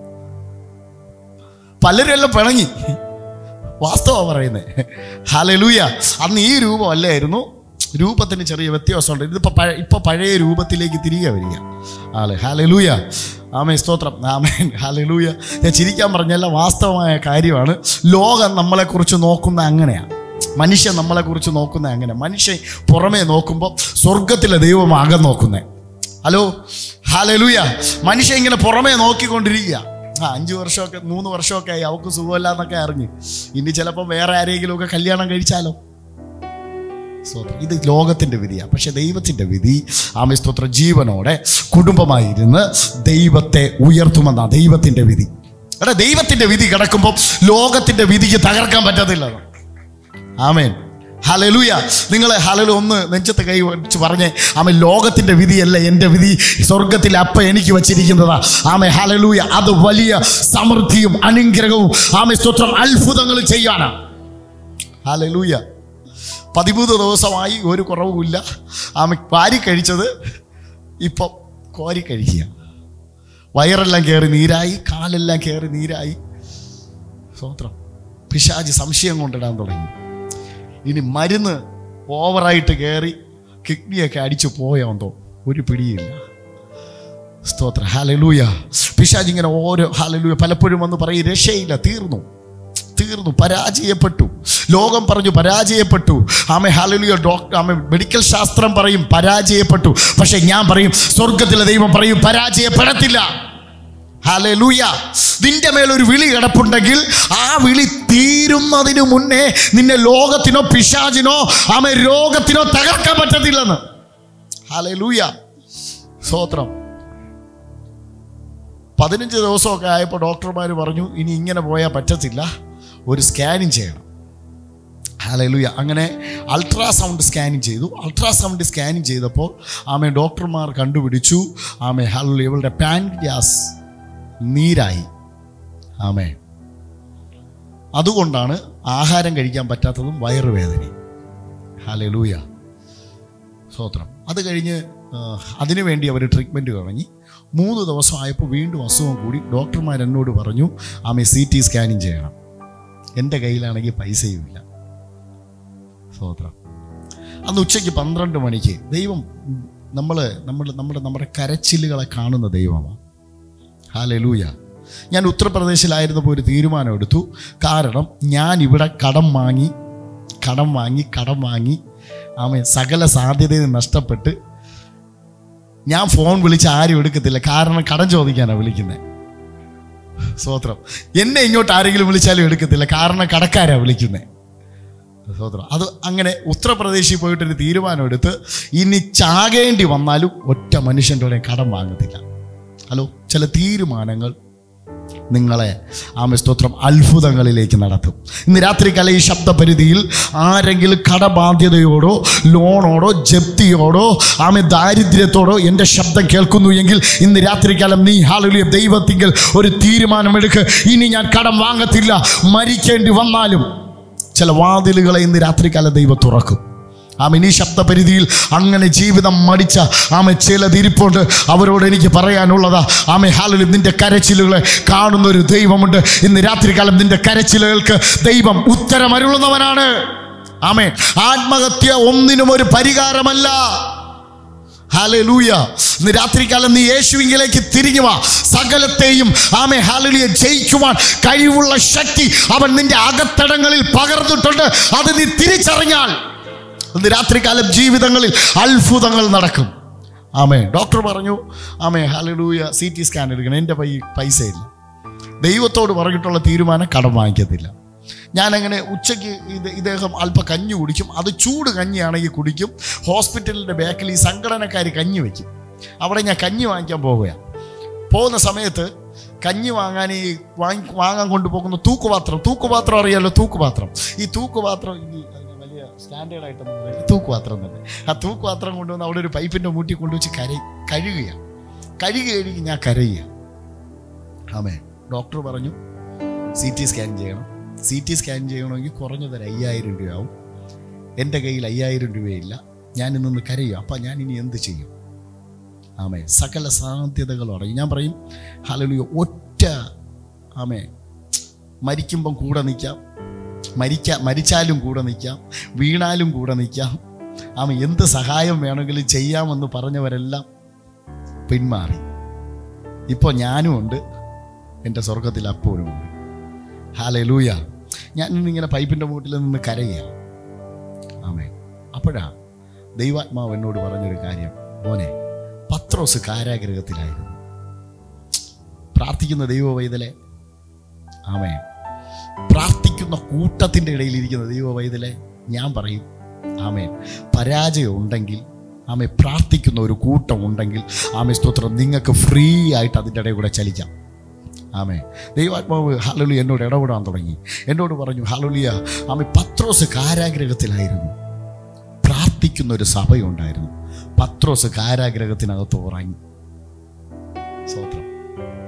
പലരും എല്ലാം പിണങ്ങി വാസ്തവ പറയുന്നത് ഹാലലൂയ അന്ന് ഈ രൂപം അല്ലായിരുന്നു രൂപത്തിന് ചെറിയ വ്യത്യാസമുണ്ട് ഇതിപ്പോൾ പഴ ഇപ്പോൾ പഴയ രൂപത്തിലേക്ക് തിരികെ വരിക ആള് ഹാലലൂയ ആമേ സ്തോത്രം ആമേൻ ഹാലലൂയ ഞാൻ ചിരിക്കാൻ പറഞ്ഞല്ല വാസ്തവമായ കാര്യമാണ് ലോകം നമ്മളെക്കുറിച്ച് നോക്കുന്ന അങ്ങനെയാണ് മനുഷ്യൻ നമ്മളെക്കുറിച്ച് നോക്കുന്ന അങ്ങനെ മനുഷ്യൻ പുറമേ നോക്കുമ്പോൾ സ്വർഗത്തിലെ ദൈവം അകം നോക്കുന്നേ ഹലോ ഹാലലൂയ മനുഷ്യൻ ഇങ്ങനെ പുറമേ നോക്കിക്കൊണ്ടിരിക്കുക ആ അഞ്ച് വർഷമൊക്കെ മൂന്ന് വർഷമൊക്കെ ആയി അവൾക്ക് സുഖമില്ല എന്നൊക്കെ അറിഞ്ഞ് ഇനി ചിലപ്പോൾ വേറെ ആരെങ്കിലും ഒക്കെ കല്യാണം കഴിച്ചാലോ സ്തോത്രം ഇത് ലോകത്തിന്റെ വിധിയാണ് പക്ഷെ ദൈവത്തിന്റെ വിധി ആമേ സ്തോത്രം ജീവനോടെ കുടുംബമായിരുന്ന് ദൈവത്തെ ഉയർത്തുമെന്ന ദൈവത്തിന്റെ വിധി എടാ ദൈവത്തിന്റെ വിധി കിടക്കുമ്പോൾ ലോകത്തിന്റെ വിധിക്ക് തകർക്കാൻ പറ്റത്തില്ല ആമേൻ ഹലലൂയ നിങ്ങൾ ഹലലു ഒന്ന് നെഞ്ചത്ത് കൈ വെച്ച് പറഞ്ഞേ ആമേ ലോകത്തിന്റെ വിധിയല്ല എൻ്റെ വിധി സ്വർഗത്തിൽ അപ്പ എനിക്ക് വച്ചിരിക്കുന്നതാ ആമേ ഹലലൂയ അത് വലിയ സമൃദ്ധിയും അനുഗ്രഹവും ആമേ സ്തോത്രം അത്ഭുതങ്ങൾ ചെയ്യാനാണ് ഹാലലൂയ പതിമൂന്ന് ദിവസമായി ഒരു കുറവുമില്ല ആമ വാരി കഴിച്ചത് ഇപ്പം കോരി കഴിക്കുക വയറെല്ലാം കയറി നീരായി കാലെല്ലാം കയറി നീരായി സ്വത്രം പിശാജ് സംശയം കൊണ്ടിടാൻ തുടങ്ങി ഇനി മരുന്ന് ഓവറായിട്ട് കയറി കിഡ്നിയൊക്കെ അടിച്ചു പോയോന്തോ ഒരു പിടിയില്ല സ്തോത്രം ഹാലലൂയ പിശാജ് ഇങ്ങനെ ഓരോ ഹാലലൂയ പലപ്പോഴും വന്ന് പറയും രക്ഷയില്ല തീർന്നു തീർന്നു പരാജയപ്പെട്ടു ലോകം പറഞ്ഞു പരാജയപ്പെട്ടു ആമെ ഹാലലുയ ഡോക്ടർ ആമെ മെഡിക്കൽ ശാസ്ത്രം പറയും പരാജയപ്പെട്ടു പക്ഷെ ഞാൻ പറയും സ്വർഗത്തിലെ ദൈവം പറയും പരാജയപ്പെടത്തില്ല ഹാലലൂയ നിന്റെ മേലൊരു വിളി കിടപ്പുണ്ടെങ്കിൽ ആ വിളി തീരുന്നതിന് മുന്നേ നിന്നെ ലോകത്തിനോ പിശാചിനോ ആമെ രോഗത്തിനോ തകർക്കാൻ പറ്റത്തില്ലെന്ന് ഹാലലൂയ സ്വോത്രം പതിനഞ്ച് ദിവസമൊക്കെ ആയപ്പോൾ ഡോക്ടർമാർ പറഞ്ഞു ഇനി ഇങ്ങനെ പോയാൽ പറ്റത്തില്ല ഒരു സ്കാനിങ് ചെയ്യണം ഹാലലുയ അങ്ങനെ അൾട്രാസൗണ്ട് സ്കാനിങ് ചെയ്തു അൾട്രാസൗണ്ട് സ്കാനിങ് ചെയ്തപ്പോൾ ആമെ ഡോക്ടർമാർ കണ്ടുപിടിച്ചു ആമെ ഹലു ഇവളുടെ പാൻഗ്യാസ് നീരായി ആമേ അതുകൊണ്ടാണ് ആഹാരം കഴിക്കാൻ പറ്റാത്തതും വയറുവേദനയും ഹാലലൂയ സ്തോത്രം അത് കഴിഞ്ഞ് ആ, അതിനു വേണ്ടി അവർ ട്രീറ്റ്മെൻറ്റ് തുടങ്ങി മൂന്ന് ദിവസം ആയപ്പോൾ വീണ്ടും അസുഖം കൂടി ഡോക്ടർമാർ എന്നോട് പറഞ്ഞു ആമെ സി ടി സ്കാനിങ് ചെയ്യണം എൻ്റെ കയ്യിലാണെങ്കിൽ പൈസയുമില്ല സ്തോത്രം അന്ന് ഉച്ചയ്ക്ക് പന്ത്രണ്ട് മണിക്ക് ദൈവം നമ്മൾ നമ്മൾ നമ്മുടെ നമ്മുടെ കരച്ചിലുകളെ കാണുന്ന ദൈവമാണ് ഹാലലൂയ ഞാൻ ഉത്തർപ്രദേശിലായിരുന്നപ്പോൾ ഒരു തീരുമാനം എടുത്തു കാരണം ഞാൻ ഇവിടെ കടം വാങ്ങി കടം വാങ്ങി കടം വാങ്ങി ആമേ സകല സാധ്യതയും നഷ്ടപ്പെട്ട് ഞാൻ ഫോൺ വിളിച്ച് ആരും എടുക്കത്തില്ല കാരണം കടം ചോദിക്കാനാണ് വിളിക്കുന്നത് സ്വോത്രം എന്നെ ഇങ്ങോട്ട് ആരെങ്കിലും വിളിച്ചാലും എടുക്കത്തില്ല കാരണം കടക്കാരാണ് വിളിക്കുന്നത് സ്വോത്രം അത് അങ്ങനെ ഉത്തർപ്രദേശിൽ പോയിട്ടൊരു തീരുമാനം എടുത്ത് ഇനി ചാകേണ്ടി വന്നാലും ഒറ്റ മനുഷ്യൻ്റെ കൂടെ കടം വാങ്ങത്തില്ല ഹലോ ചില തീരുമാനങ്ങൾ നിങ്ങളെ ആമ സ്തോത്രം അത്ഭുതങ്ങളിലേക്ക് നടത്തും ഇന്ന് രാത്രികാല ഈ ശബ്ദപരിധിയിൽ ആരെങ്കിലും കടബാധ്യതയോടോ ലോണോടോ ജപ്തിയോടോ ആമെ ദാരിദ്ര്യത്തോടോ എൻ്റെ ശബ്ദം കേൾക്കുന്നു എങ്കിൽ ഇന്ന് രാത്രികാലം നീ ഹാലുലിയ ദൈവത്തിങ്കിൽ ഒരു തീരുമാനമെടുക്ക് ഇനി ഞാൻ കടം വാങ്ങത്തില്ല മരിക്കേണ്ടി വന്നാലും ചില വാതിലുകളെ ഇന്ന് രാത്രികാലം ദൈവം തുറക്കും ആമൻ ഈ ശബ്ദപരിധിയിൽ അങ്ങനെ ജീവിതം മടിച്ച ആമെ ചിലതിരിപ്പുണ്ട് അവരോട് എനിക്ക് പറയാനുള്ളതാ ആമെ ഹാലിലും നിന്റെ കരച്ചിലുകളെ കാണുന്ന ഒരു ദൈവമുണ്ട് ഇന്ന് രാത്രികാലം നിന്റെ കരച്ചിലുകൾക്ക് ദൈവം ഉത്തരമരുളുന്നവനാണ് ആമേ ആത്മഹത്യ ഒന്നിനും ഒരു പരിഹാരമല്ല ഹാലലൂയ ഇന്ന് രാത്രികാലം നീ യേശുവിങ്കിലേക്ക് തിരിഞ്ഞു വാ സകലത്തെയും ആമെ ഹാലലിയെ ജയിക്കുവാൻ കഴിവുള്ള ശക്തി അവൻ നിന്റെ അകത്തടങ്ങളിൽ പകർന്നിട്ടുണ്ട് അത് നീ തിരിച്ചറിഞ്ഞാൽ ഇന്ന് രാത്രികാലം ജീവിതങ്ങളിൽ അത്ഭുതങ്ങൾ നടക്കും ആമേ ഡോക്ടർ പറഞ്ഞു ആമേ ഹാലലൂയ സി ടി സ്കാൻ എടുക്കണം എൻ്റെ പൈ പൈസയില്ല ദൈവത്തോട് പറഞ്ഞിട്ടുള്ള തീരുമാനം കടം വാങ്ങിക്കത്തില്ല ഞാനങ്ങനെ ഉച്ചയ്ക്ക് ഇത് ഇദ്ദേഹം അല്പ കഞ്ഞി കുടിക്കും അത് ചൂട് കഞ്ഞിയാണെങ്കിൽ കുടിക്കും ഹോസ്പിറ്റലിൻ്റെ ബാക്കിൽ ഈ സംഘടനക്കാർ കഞ്ഞി വയ്ക്കും അവിടെ ഞാൻ കഞ്ഞി വാങ്ങിക്കാൻ പോവുകയാണ് പോകുന്ന സമയത്ത് കഞ്ഞി വാങ്ങാൻ ഈ വാങ്ങി വാങ്ങാൻ കൊണ്ടുപോകുന്ന തൂക്കുപാത്രം തൂക്കുപാത്രം അറിയാലോ തൂക്കുപാത്രം ഈ തൂക്കുപാത്രം ഈ അതിന് വലിയ സ്റ്റാൻഡേർഡ് ആയിട്ടൊന്നും പറയില്ല. തൂക്കുപാത്രം തന്നെ ആ തൂക്കുപാത്രം കൊണ്ടുവന്ന് അവിടെ ഒരു പൈപ്പിൻ്റെ മൂട്ടി കൊണ്ടുവച്ച് കര കഴുകുക കഴുകി കഴുകി ഞാൻ കരയുക ആമേ ഡോക്ടർ പറഞ്ഞു സി ടി സ്കാൻ ചെയ്യണം സി ടി സ്കാൻ ചെയ്യണമെങ്കിൽ കുറഞ്ഞത് ഒരു അയ്യായിരം രൂപയാവും എൻ്റെ കയ്യിൽ അയ്യായിരം രൂപയില്ല ഞാൻ ഇന്നൊന്ന് കരയും അപ്പം ഞാൻ ഇനി എന്ത് ചെയ്യും ആമേ സകല സാധ്യതകൾ പറയും ഞാൻ പറയും ഹലലുയ ഒറ്റ ആമേ മരിക്കുമ്പം കൂടെ നിൽക്കാം മരിക്ക മരിച്ചാലും കൂടെ നിൽക്കാം വീണാലും കൂടെ നിൽക്കാം ആമ എന്ത് സഹായം വേണമെങ്കിലും ചെയ്യാമെന്ന് പറഞ്ഞവരെല്ലാം പിന്മാറി ഇപ്പോൾ ഞാനും ഉണ്ട് എൻ്റെ സ്വർഗത്തിൽ അപ്പോഴും ഉണ്ട് ഹാലലൂയ ഞാൻ ഇന്നിങ്ങനെ പൈപ്പിൻ്റെ മൂട്ടിൽ നിന്ന് കരയുക ആമേ അപ്പോഴാ ദൈവാത്മാവ് എന്നോട് പറഞ്ഞൊരു കാര്യം മോനെ പത്രോസ് കാരാഗ്രഹത്തിലായിരുന്നു പ്രാർത്ഥിക്കുന്ന ദൈവ വൈതലെ ആമേ പ്രാർത്ഥിക്കുന്ന കൂട്ടത്തിൻ്റെ ഇടയിൽ ഇരിക്കുന്ന ദൈവ വൈതലെ ഞാൻ പറയും ആമേൻ പരാജയം ഉണ്ടെങ്കിൽ ആമെ പ്രാർത്ഥിക്കുന്ന ഒരു കൂട്ടം ഉണ്ടെങ്കിൽ ആമെ സ്തോത്രം നിങ്ങൾക്ക് ഫ്രീ ആയിട്ട് അതിൻ്റെ ഇടയിൽ കൂടെ ചലിക്കാം ആമേ ദൈവാത്മാവ് ഹാലലി എന്നോട് ഇടപെടാൻ തുടങ്ങി എന്നോട് പറഞ്ഞു ഹാലലിയ ആമെ പത്രോസ് കാരാഗ്രഹത്തിലായിരുന്നു പ്രാർത്ഥിക്കുന്ന ഒരു സഭയുണ്ടായിരുന്നു പത്രോസ് കാരാഗ്രഹത്തിനകത്ത് ഉറങ്ങി സ്തോത്രം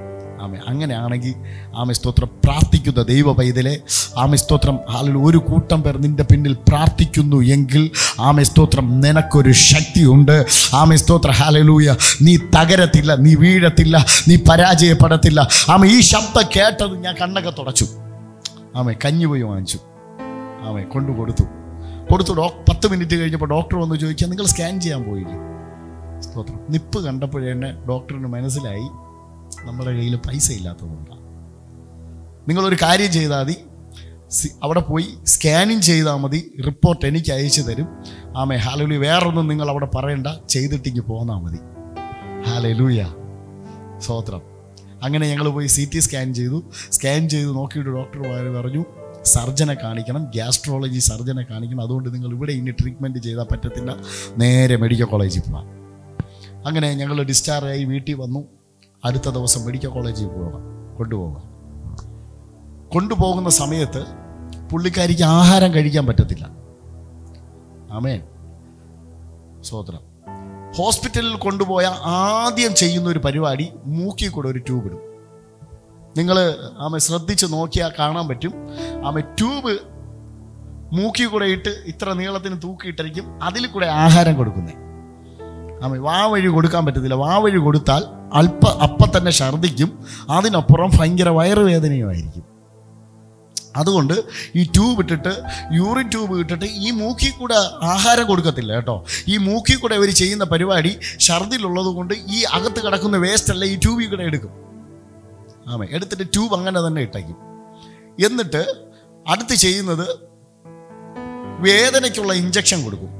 ആമേ അങ്ങനെയാണെങ്കിൽ ആമെ സ്തോത്രം പ്രാർത്ഥിക്കുന്ന ദൈവ പൈതലെ ആമെ സ്തോത്രം ഹാലിൽ ഒരു കൂട്ടം പേർ നിന്റെ പിന്നിൽ പ്രാർത്ഥിക്കുന്നു എങ്കിൽ ആമെ സ്തോത്രം നിനക്കൊരു ശക്തിയുണ്ട് ആമെ സ്തോത്ര ഹാലലൂയ നീ തകരത്തില്ല നീ വീഴത്തില്ല നീ പരാജയപ്പെടത്തില്ല ആമെ ഈ ശബ്ദം കേട്ടത് ഞാൻ കണ്ണൊക്കെ തുടച്ചു ആമെ കഞ്ഞി പോയി വാങ്ങിച്ചു ആമെ കൊണ്ടു കൊടുത്തു കൊടുത്തു ഡോ പത്ത് മിനിറ്റ് കഴിഞ്ഞപ്പോൾ ഡോക്ടർ വന്ന് ചോദിക്കുക നിങ്ങൾ സ്കാൻ ചെയ്യാൻ പോയില്ലേ സ്തോത്രം നിപ്പ് കണ്ടപ്പോഴേ തന്നെ ഡോക്ടറിന് മനസ്സിലായി നമ്മുടെ കയ്യിൽ പൈസ ഇല്ലാത്തതുകൊണ്ടാണ് നിങ്ങളൊരു കാര്യം ചെയ്താൽ മതി സി- അവിടെ പോയി സ്കാനിങ് ചെയ്താൽ മതി റിപ്പോർട്ട് എനിക്ക് അയച്ചു തരും ആമേ ഹാലലൂയ വേറൊന്നും നിങ്ങൾ അവിടെ പറയണ്ട ചെയ്തിട്ടിങ്ങ് പോന്നാൽ മതി ഹാലലൂയ സ്തോത്രം അങ്ങനെ ഞങ്ങൾ പോയി സി ടി സ്കാൻ ചെയ്തു സ്കാൻ ചെയ്ത് നോക്കിയിട്ട് ഡോക്ടർ പറഞ്ഞു സർജനെ കാണിക്കണം ഗ്യാസ്ട്രോളജി സർജനെ കാണിക്കണം അതുകൊണ്ട് നിങ്ങൾ ഇവിടെ ഇനി ട്രീറ്റ്മെൻറ്റ് ചെയ്താൽ പറ്റത്തില്ല നേരെ മെഡിക്കൽ കോളേജിൽ പോകാം അങ്ങനെ ഞങ്ങൾ ഡിസ്ചാർജ് ആയി വീട്ടിൽ വന്നു അടുത്ത ദിവസം മെഡിക്കൽ കോളേജിൽ പോകാം കൊണ്ടുപോകാം കൊണ്ടുപോകുന്ന സമയത്ത് പുള്ളിക്കാരിക്ക് ആഹാരം കഴിക്കാൻ പറ്റത്തില്ല ആമേൻ സ്വോത്രം ഹോസ്പിറ്റലിൽ കൊണ്ടുപോയ ആദ്യം ചെയ്യുന്ന ഒരു പരിപാടി മൂക്കിൽ കൂടെ ഒരു ട്യൂബ് ഇടും നിങ്ങൾ ആമ ശ്രദ്ധിച്ച് നോക്കിയാൽ കാണാൻ പറ്റും ആമ ട്യൂബ് മൂക്കിൽ കൂടെ ഇട്ട് ഇത്ര നീളത്തിന് തൂക്കിയിട്ടായിരിക്കും അതിൽ കൂടെ ആഹാരം കൊടുക്കുന്നത് ആമ വാ വഴി കൊടുക്കാൻ പറ്റത്തില്ല വാ വഴി കൊടുത്താൽ അല്പ അപ്പം തന്നെ ഛർദ്ദിക്കും അതിനപ്പുറം ഭയങ്കര വയറുവേദനയുമായിരിക്കും അതുകൊണ്ട് ഈ ട്യൂബ് ഇട്ടിട്ട് യൂറിൻ ട്യൂബ് ഇട്ടിട്ട് ഈ മൂക്കിൽ കൂടെ ആഹാരം കൊടുക്കത്തില്ല കേട്ടോ ഈ മൂക്കിൽ കൂടെ അവർ ചെയ്യുന്ന പരിപാടി ഛർദിലുള്ളത് കൊണ്ട് ഈ അകത്ത് കിടക്കുന്ന വേസ്റ്റ് എല്ലാം ഈ ട്യൂബിൽ കൂടെ എടുക്കും ആമേ എടുത്തിട്ട് ട്യൂബ് അങ്ങനെ തന്നെ ഇട്ടേക്കും എന്നിട്ട് അടുത്ത് ചെയ്യുന്നത് വേദനയ്ക്കുള്ള ഇഞ്ചക്ഷൻ കൊടുക്കും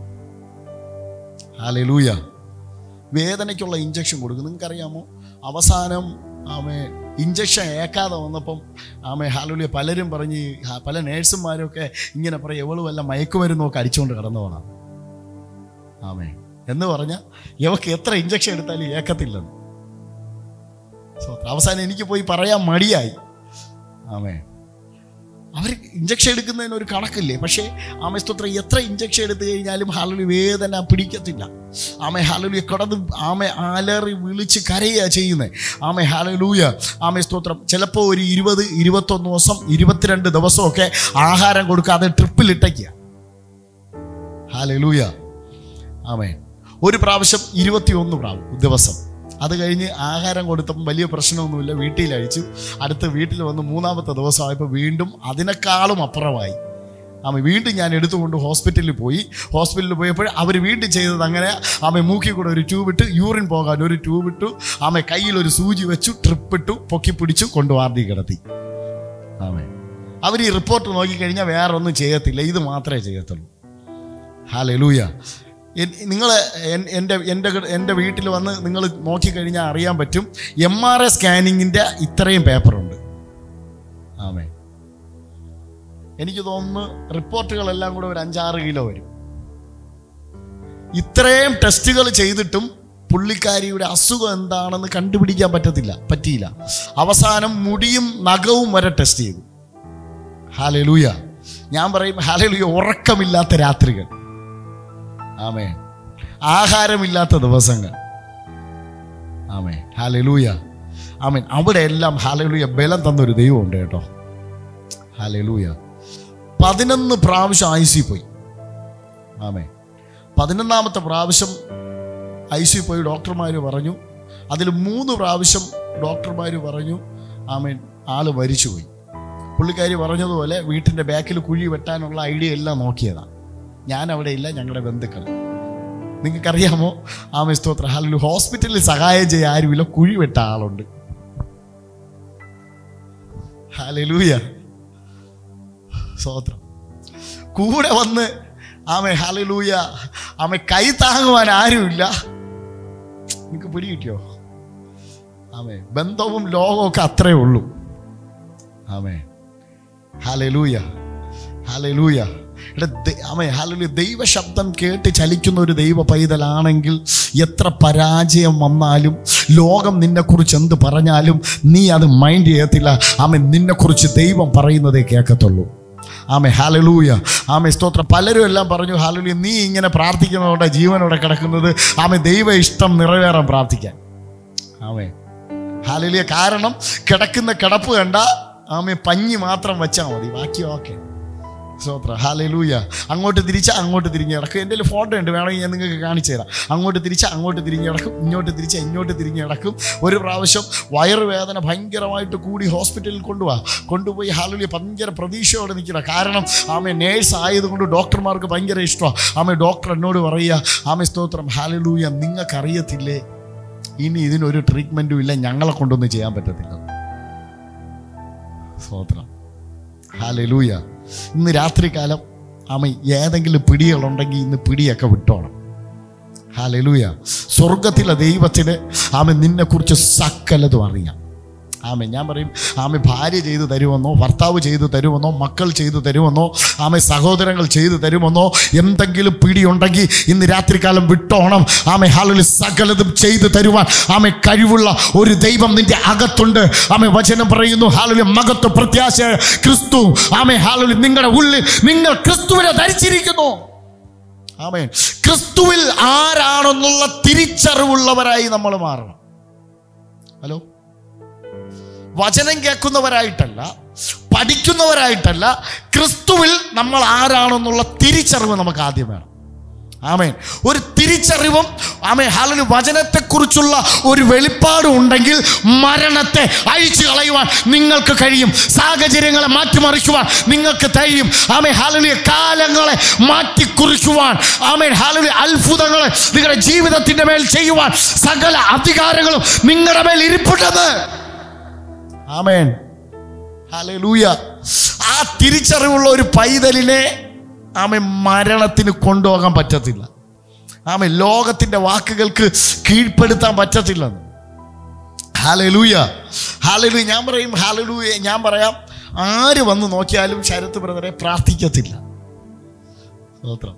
ഹാലലൂയ വേദനയ്ക്കുള്ള ഇഞ്ചക്ഷൻ കൊടുക്കും നിങ്ങൾക്കറിയാമോ അവസാനം ആമേ ഇഞ്ചക്ഷൻ ഏക്കാതെ വന്നപ്പം ആമേ ഹാലുലിയ പലരും പറഞ്ഞ് ഹ- പല നേഴ്സുമാരൊക്കെ ഇങ്ങനെ പറയും എവള് വല്ല മയക്കുമരുന്നൊക്കെ അടിച്ചുകൊണ്ട് കിടന്നവളാണ് ആമേ എന്ന് പറഞ്ഞാൽ ഇവക്ക് എത്ര ഇഞ്ചക്ഷൻ എടുത്താലും ഏക്കത്തില്ലെന്ന് So, അവസാനം എനിക്ക് പോയി പറയാൻ മടിയായി ആമേ അവർ ഇഞ്ചക്ഷൻ എടുക്കുന്നതിന് ഒരു കണക്കില്ലേ പക്ഷേ ആമേ സ്തോത്രം എത്ര ഇഞ്ചക്ഷൻ എടുത്തു കഴിഞ്ഞാലും ഹാലലി വേദന പിടിക്കത്തില്ല ആമേ ഹാലലൂയ കടന്ന് ആമെ അലറി വിളിച്ച് കരയുക ചെയ്യുന്നത് ആമേ ഹാലലൂയ ആമേ സ്തോത്രം ചിലപ്പോൾ ഒരു ഇരുപത് ഇരുപത്തൊന്ന് ദിവസം ഇരുപത്തിരണ്ട് ദിവസമൊക്കെ ആഹാരം കൊടുക്കാതെ ട്രിപ്പിലിട്ടയ്ക്കുക ഹാലലൂയ ആമേ ഒരു പ്രാവശ്യം ഇരുപത്തിയൊന്ന് പ്രാവ് ദിവസം അത് കഴിഞ്ഞ് ആഹാരം കൊടുത്തപ്പം വലിയ പ്രശ്നമൊന്നുമില്ല വീട്ടിൽ അയച്ചു അടുത്ത് വീട്ടിൽ വന്ന് മൂന്നാമത്തെ ദിവസമായപ്പോൾ വീണ്ടും അതിനേക്കാളും അപ്പുറമായി ആമ വീണ്ടും ഞാൻ എടുത്തുകൊണ്ട് ഹോസ്പിറ്റലിൽ പോയി ഹോസ്പിറ്റലിൽ പോയപ്പോൾ അവർ വീണ്ടും ചെയ്തത് അങ്ങനെ ആമ മൂക്കി കൂടെ ഒരു ട്യൂബ് ഇട്ട് യൂറിൻ പോകാൻ ഒരു ട്യൂബ് ഇട്ടു ആമ കയ്യിൽ ഒരു സൂചി വെച്ചു ട്രിപ്പ് ഇട്ടു പൊക്കി പിടിച്ചു കൊണ്ട് വാർഡി കിടത്തി ആമേ അവർ ഈ റിപ്പോർട്ട് നോക്കിക്കഴിഞ്ഞാൽ വേറെ ഒന്നും ചെയ്യത്തില്ല ഇത് മാത്രമേ ചെയ്യത്തുള്ളൂ ഹാലലൂയ നിങ്ങൾ എൻ്റെ എൻ്റെ എൻ്റെ വീട്ടിൽ വന്ന് നിങ്ങൾ നോക്കിക്കഴിഞ്ഞാൽ അറിയാൻ പറ്റും എം ആർ ഐ സ്കാനിങ്ങിൻ്റെ ഇത്രയും പേപ്പറുണ്ട് ആമേ എനിക്ക് തോന്നുന്നു റിപ്പോർട്ടുകളെല്ലാം കൂടെ ഒരു അഞ്ചാറ് കിലോ വരും ഇത്രയും ടെസ്റ്റുകൾ ചെയ്തിട്ടും പുള്ളിക്കാരിയുടെ അസുഖം എന്താണെന്ന് കണ്ടുപിടിക്കാൻ പറ്റത്തില്ല പറ്റിയില്ല അവസാനം മുടിയും നഖവും വരെ ടെസ്റ്റ് ചെയ്തു ഹാലലൂയ ഞാൻ പറയും ഹാലലൂയ ഉറക്കമില്ലാത്ത രാത്രികൾ ആമേ ആഹാരമില്ലാത്ത ദിവസങ്ങൾ ആമേ ഹാലലൂയ ആമേൻ അവിടെ എല്ലാം ഹാലലൂയ ബലം തന്നൊരു ദൈവമുണ്ട് കേട്ടോ ഹാലലൂയ പതിനൊന്ന് പ്രാവശ്യം ഐ സി പോയി ആമേ പതിനൊന്നാമത്തെ പ്രാവശ്യം ഐ സി പോയി ഡോക്ടർമാർ പറഞ്ഞു അതിൽ മൂന്ന് പ്രാവശ്യം ഡോക്ടർമാർ പറഞ്ഞു ആമേൻ ആള് മരിച്ചുപോയി പുള്ളിക്കാരി പറഞ്ഞതുപോലെ വീട്ടിൻ്റെ ബാക്കിൽ കുഴി വെട്ടാനുള്ള ഐഡിയ എല്ലാം നോക്കിയതാണ് ഞാൻ അവിടെ ഇല്ല ഞങ്ങളുടെ ബന്ധുക്കൾ നിങ്ങൾക്കറിയാമോ ആമേ സ്തോത്ര ഹാലു ഹോസ്പിറ്റലിൽ സഹായം ചെയ്യാൻ ആരുമില്ല കുഴി വെട്ട ആളുണ്ട് ഹാലലൂയ സ്തോത്രം കൂടെ വന്ന് ആമേ ഹാലലൂയ ആമേ കൈ താങ്ങുവാൻ ആരുമില്ല നിങ്ങൾക്ക് പിടി കിട്ടിയോ ആമേ ബന്ധവും ലോകവും ഒക്കെ അത്രേ ഉള്ളൂ ആമേ ഹാലലൂയ ഹാലലൂയ എടാ ദൈ- ആമേ ഹാലലൂയ ദൈവ ശബ്ദം കേട്ട് ചലിക്കുന്ന ഒരു ദൈവ പൈതലാണെങ്കിൽ എത്ര പരാജയം വന്നാലും ലോകം നിന്നെക്കുറിച്ച് എന്ത് പറഞ്ഞാലും നീ അത് മൈൻഡ് ചെയ്യത്തില്ല ആമേ നിന്നെക്കുറിച്ച് ദൈവം പറയുന്നതേ കേൾക്കത്തുള്ളൂ ആമേ ഹാലലൂയ ആമേ സ്തോത്രം പലരും എല്ലാം പറഞ്ഞു ഹാലലൂയ നീ ഇങ്ങനെ പ്രാർത്ഥിക്കുന്നതുകൊണ്ട് ജീവനോടെ കിടക്കുന്നത് ആമേ ദൈവ ഇഷ്ടം നിറവേറാൻ പ്രാർത്ഥിക്കാൻ ആമേ ഹാലലിയ കാരണം കിടക്കുന്ന കിടപ്പ് കണ്ട ആമെ പഞ്ഞി മാത്രം വെച്ചാൽ മതി ബാക്കി ഓക്കെ സ്വോത്ര ഹാലലൂയ അങ്ങോട്ട് തിരിച്ച അങ്ങോട്ട് തിരിഞ്ഞ് കിടക്കും എൻ്റെ കയ്യിൽ ഫോട്ടോ ഉണ്ട് വേണമെങ്കിൽ ഞാൻ നിങ്ങൾക്ക് കാണിച്ചു തരാം അങ്ങോട്ട് തിരിച്ച അങ്ങോട്ട് തിരിഞ്ഞ് കിടക്കും ഇങ്ങോട്ട് തിരിച്ച ഇങ്ങോട്ട് തിരിഞ്ഞ് കിടക്കും ഒരു പ്രാവശ്യം വയറുവേദന ഭയങ്കരമായിട്ട് കൂടി ഹോസ്പിറ്റലിൽ കൊണ്ടുപോവാ കൊണ്ടുപോയി ഹാലലിയ ഭയങ്കര പ്രതീക്ഷയോടെ നിൽക്കണം കാരണം ആമെ നേഴ്സ് ആയതുകൊണ്ട് ഡോക്ടർമാർക്ക് ഭയങ്കര ഇഷ്ടമാണ് ആമെ ഡോക്ടർ എന്നോട് പറയുക ആമെ സ്തോത്രം ഹാലലൂയ നിങ്ങൾക്കറിയത്തില്ലേ ഇനി ഇതിനൊരു ട്രീറ്റ്മെൻറ്റും ഇല്ല ഞങ്ങളെ കൊണ്ടൊന്നും ചെയ്യാൻ പറ്റത്തില്ല സ്തോത്രം ഹാലലൂയ ഇന്ന് രാത്രികാലം ആമ ഏതെങ്കിലും പിടികളുണ്ടെങ്കിൽ ഇന്ന് പിടിയൊക്കെ വിട്ടോണം ഹാലലൂയ സ്വർഗത്തിലെ ദൈവത്തിന് ആമ നിന്നെക്കുറിച്ച് സകലതും അറിയാം ആമെ ഞാൻ പറയും ആമെ ഭാര്യ ചെയ്തു തരുമെന്നോ ഭർത്താവ് ചെയ്തു തരുമെന്നോ മക്കൾ ചെയ്തു തരുമെന്നോ ആമെ സഹോദരങ്ങൾ ചെയ്തു തരുമെന്നോ എന്തെങ്കിലും പിടിയുണ്ടെങ്കിൽ ഇന്ന് രാത്രികാലം വിട്ടോണം ആമെ ഹാലൊലി സകലതും ചെയ്തു തരുവാൻ ആമെ കഴിവുള്ള ഒരു ദൈവം നിന്റെ അകത്തുണ്ട് ആമെ വചനം പറയുന്നു ഹാലൊലി മകത്വ പ്രത്യാശ ക്രിസ്തു ആമെ ഹാലൊലി നിങ്ങളുടെ ഉള്ളിൽ നിങ്ങൾ ക്രിസ്തുവിനെ ധരിച്ചിരിക്കുന്നു ആമേ ക്രിസ്തുവിൽ ആരാണെന്നുള്ള തിരിച്ചറിവുള്ളവരായി നമ്മൾ മാറണം ഹലോ വചനം കേൾക്കുന്നവരായിട്ടല്ല പഠിക്കുന്നവരായിട്ടല്ല ക്രിസ്തുവിൽ നമ്മൾ ആരാണെന്നുള്ള തിരിച്ചറിവ് നമുക്ക് ആദ്യം വേണം ആമേൻ ഒരു തിരിച്ചറിവും ആമേ ഹാലൊരു വചനത്തെക്കുറിച്ചുള്ള ഒരു വെളിപ്പാടും ഉണ്ടെങ്കിൽ മരണത്തെ അഴിച്ചു കളയുവാൻ നിങ്ങൾക്ക് കഴിയും സാഹചര്യങ്ങളെ മാറ്റിമറിക്കുവാൻ നിങ്ങൾക്ക് കഴിയും ആമേ ഹാലലിയ കാലങ്ങളെ മാറ്റിക്കുറിക്കുവാൻ ആമേൻ ഹാലലി അത്ഭുതങ്ങളെ നിങ്ങളുടെ ജീവിതത്തിന്റെ മേൽ ചെയ്യുവാൻ സകല അധികാരങ്ങളും നിങ്ങളുടെ മേൽ ഇരിപ്പുണ്ടെന്ന് ആമേൻ ഹല്ലേലൂയ ആ തിരിച്ചറിവുള്ള ഒരു പൈതലിനെ ആമെ മരണത്തിന് കൊണ്ടുപോകാൻ പറ്റത്തില്ല ആമെ ലോകത്തിന്റെ വാക്കുകൾക്ക് കീഴ്പ്പെടുത്താൻ പറ്റത്തില്ലെന്ന് ഹാലലൂയ ഹാലലൂയ ഞാൻ പറയും ഹാലലൂയ ഞാൻ പറയാം ആര് വന്ന് നോക്കിയാലും ശരത്ത് ബ്രദറെ പ്രാർത്ഥിക്കത്തില്ല സ്തോത്രം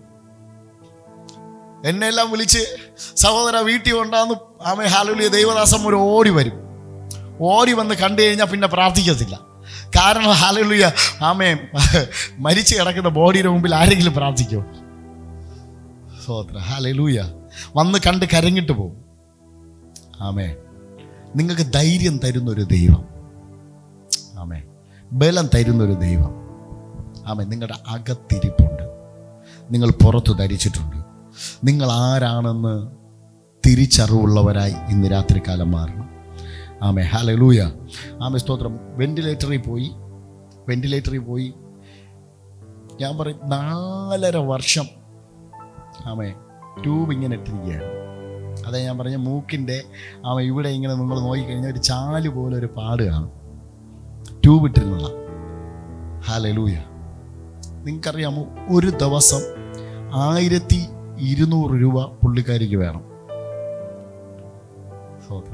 എന്നെല്ലാം വിളിച്ച് സഹോദര വീട്ടിൽ ഉണ്ടാന്ന് ആമെ ഹാലലൂയ ദൈവദാസം ഒരു ഓടി വരും ഓടി വന്ന് കണ്ടു കഴിഞ്ഞാൽ പിന്നെ പ്രാർത്ഥിക്കത്തില്ല കാരണം ഹാലലുയ ആമേ മരിച്ചു കിടക്കുന്ന ബോഡിയുടെ മുമ്പിൽ ആരെങ്കിലും പ്രാർത്ഥിക്കുമോ സോത്ര ഹാലലൂയ വന്ന് കണ്ട് കരങ്ങിട്ട് പോകും ആമേ നിങ്ങൾക്ക് ധൈര്യം തരുന്നൊരു ദൈവം ആമേ ബലം തരുന്നൊരു ദൈവം ആമേ നിങ്ങളുടെ അകത്തിരിപ്പുണ്ട് നിങ്ങൾ പുറത്ത് ധരിച്ചിട്ടുണ്ട് നിങ്ങൾ ആരാണെന്ന് തിരിച്ചറിവുള്ളവരായി ഇന്ന് രാത്രികാലം മാറണം ആമേ ഹാലലൂയ ആമേ സ്തോത്രം വെന്റിലേറ്ററിൽ പോയി വെന്റിലേറ്ററിൽ പോയി ഞാൻ പറയും നാലര വർഷം ആമേ ട്യൂബ് ഇങ്ങനെ ഇട്ടിരിക്കുകയാണ് അതെ ഞാൻ പറഞ്ഞ മൂക്കിൻ്റെ ആമ ഇവിടെ ഇങ്ങനെ നിങ്ങൾ നോക്കിക്കഴിഞ്ഞാൽ ഒരു ചാല് പോലെ ഒരു പാട് കാണും ട്യൂബ് ഇട്ടിരുന്നതാണ് ഹാലലൂയ നിങ്ങൾക്കറിയാമോ ഒരു ദിവസം ആയിരത്തി ഇരുന്നൂറ് രൂപ പുള്ളിക്കാരിക്ക് വേണം സ്തോത്രം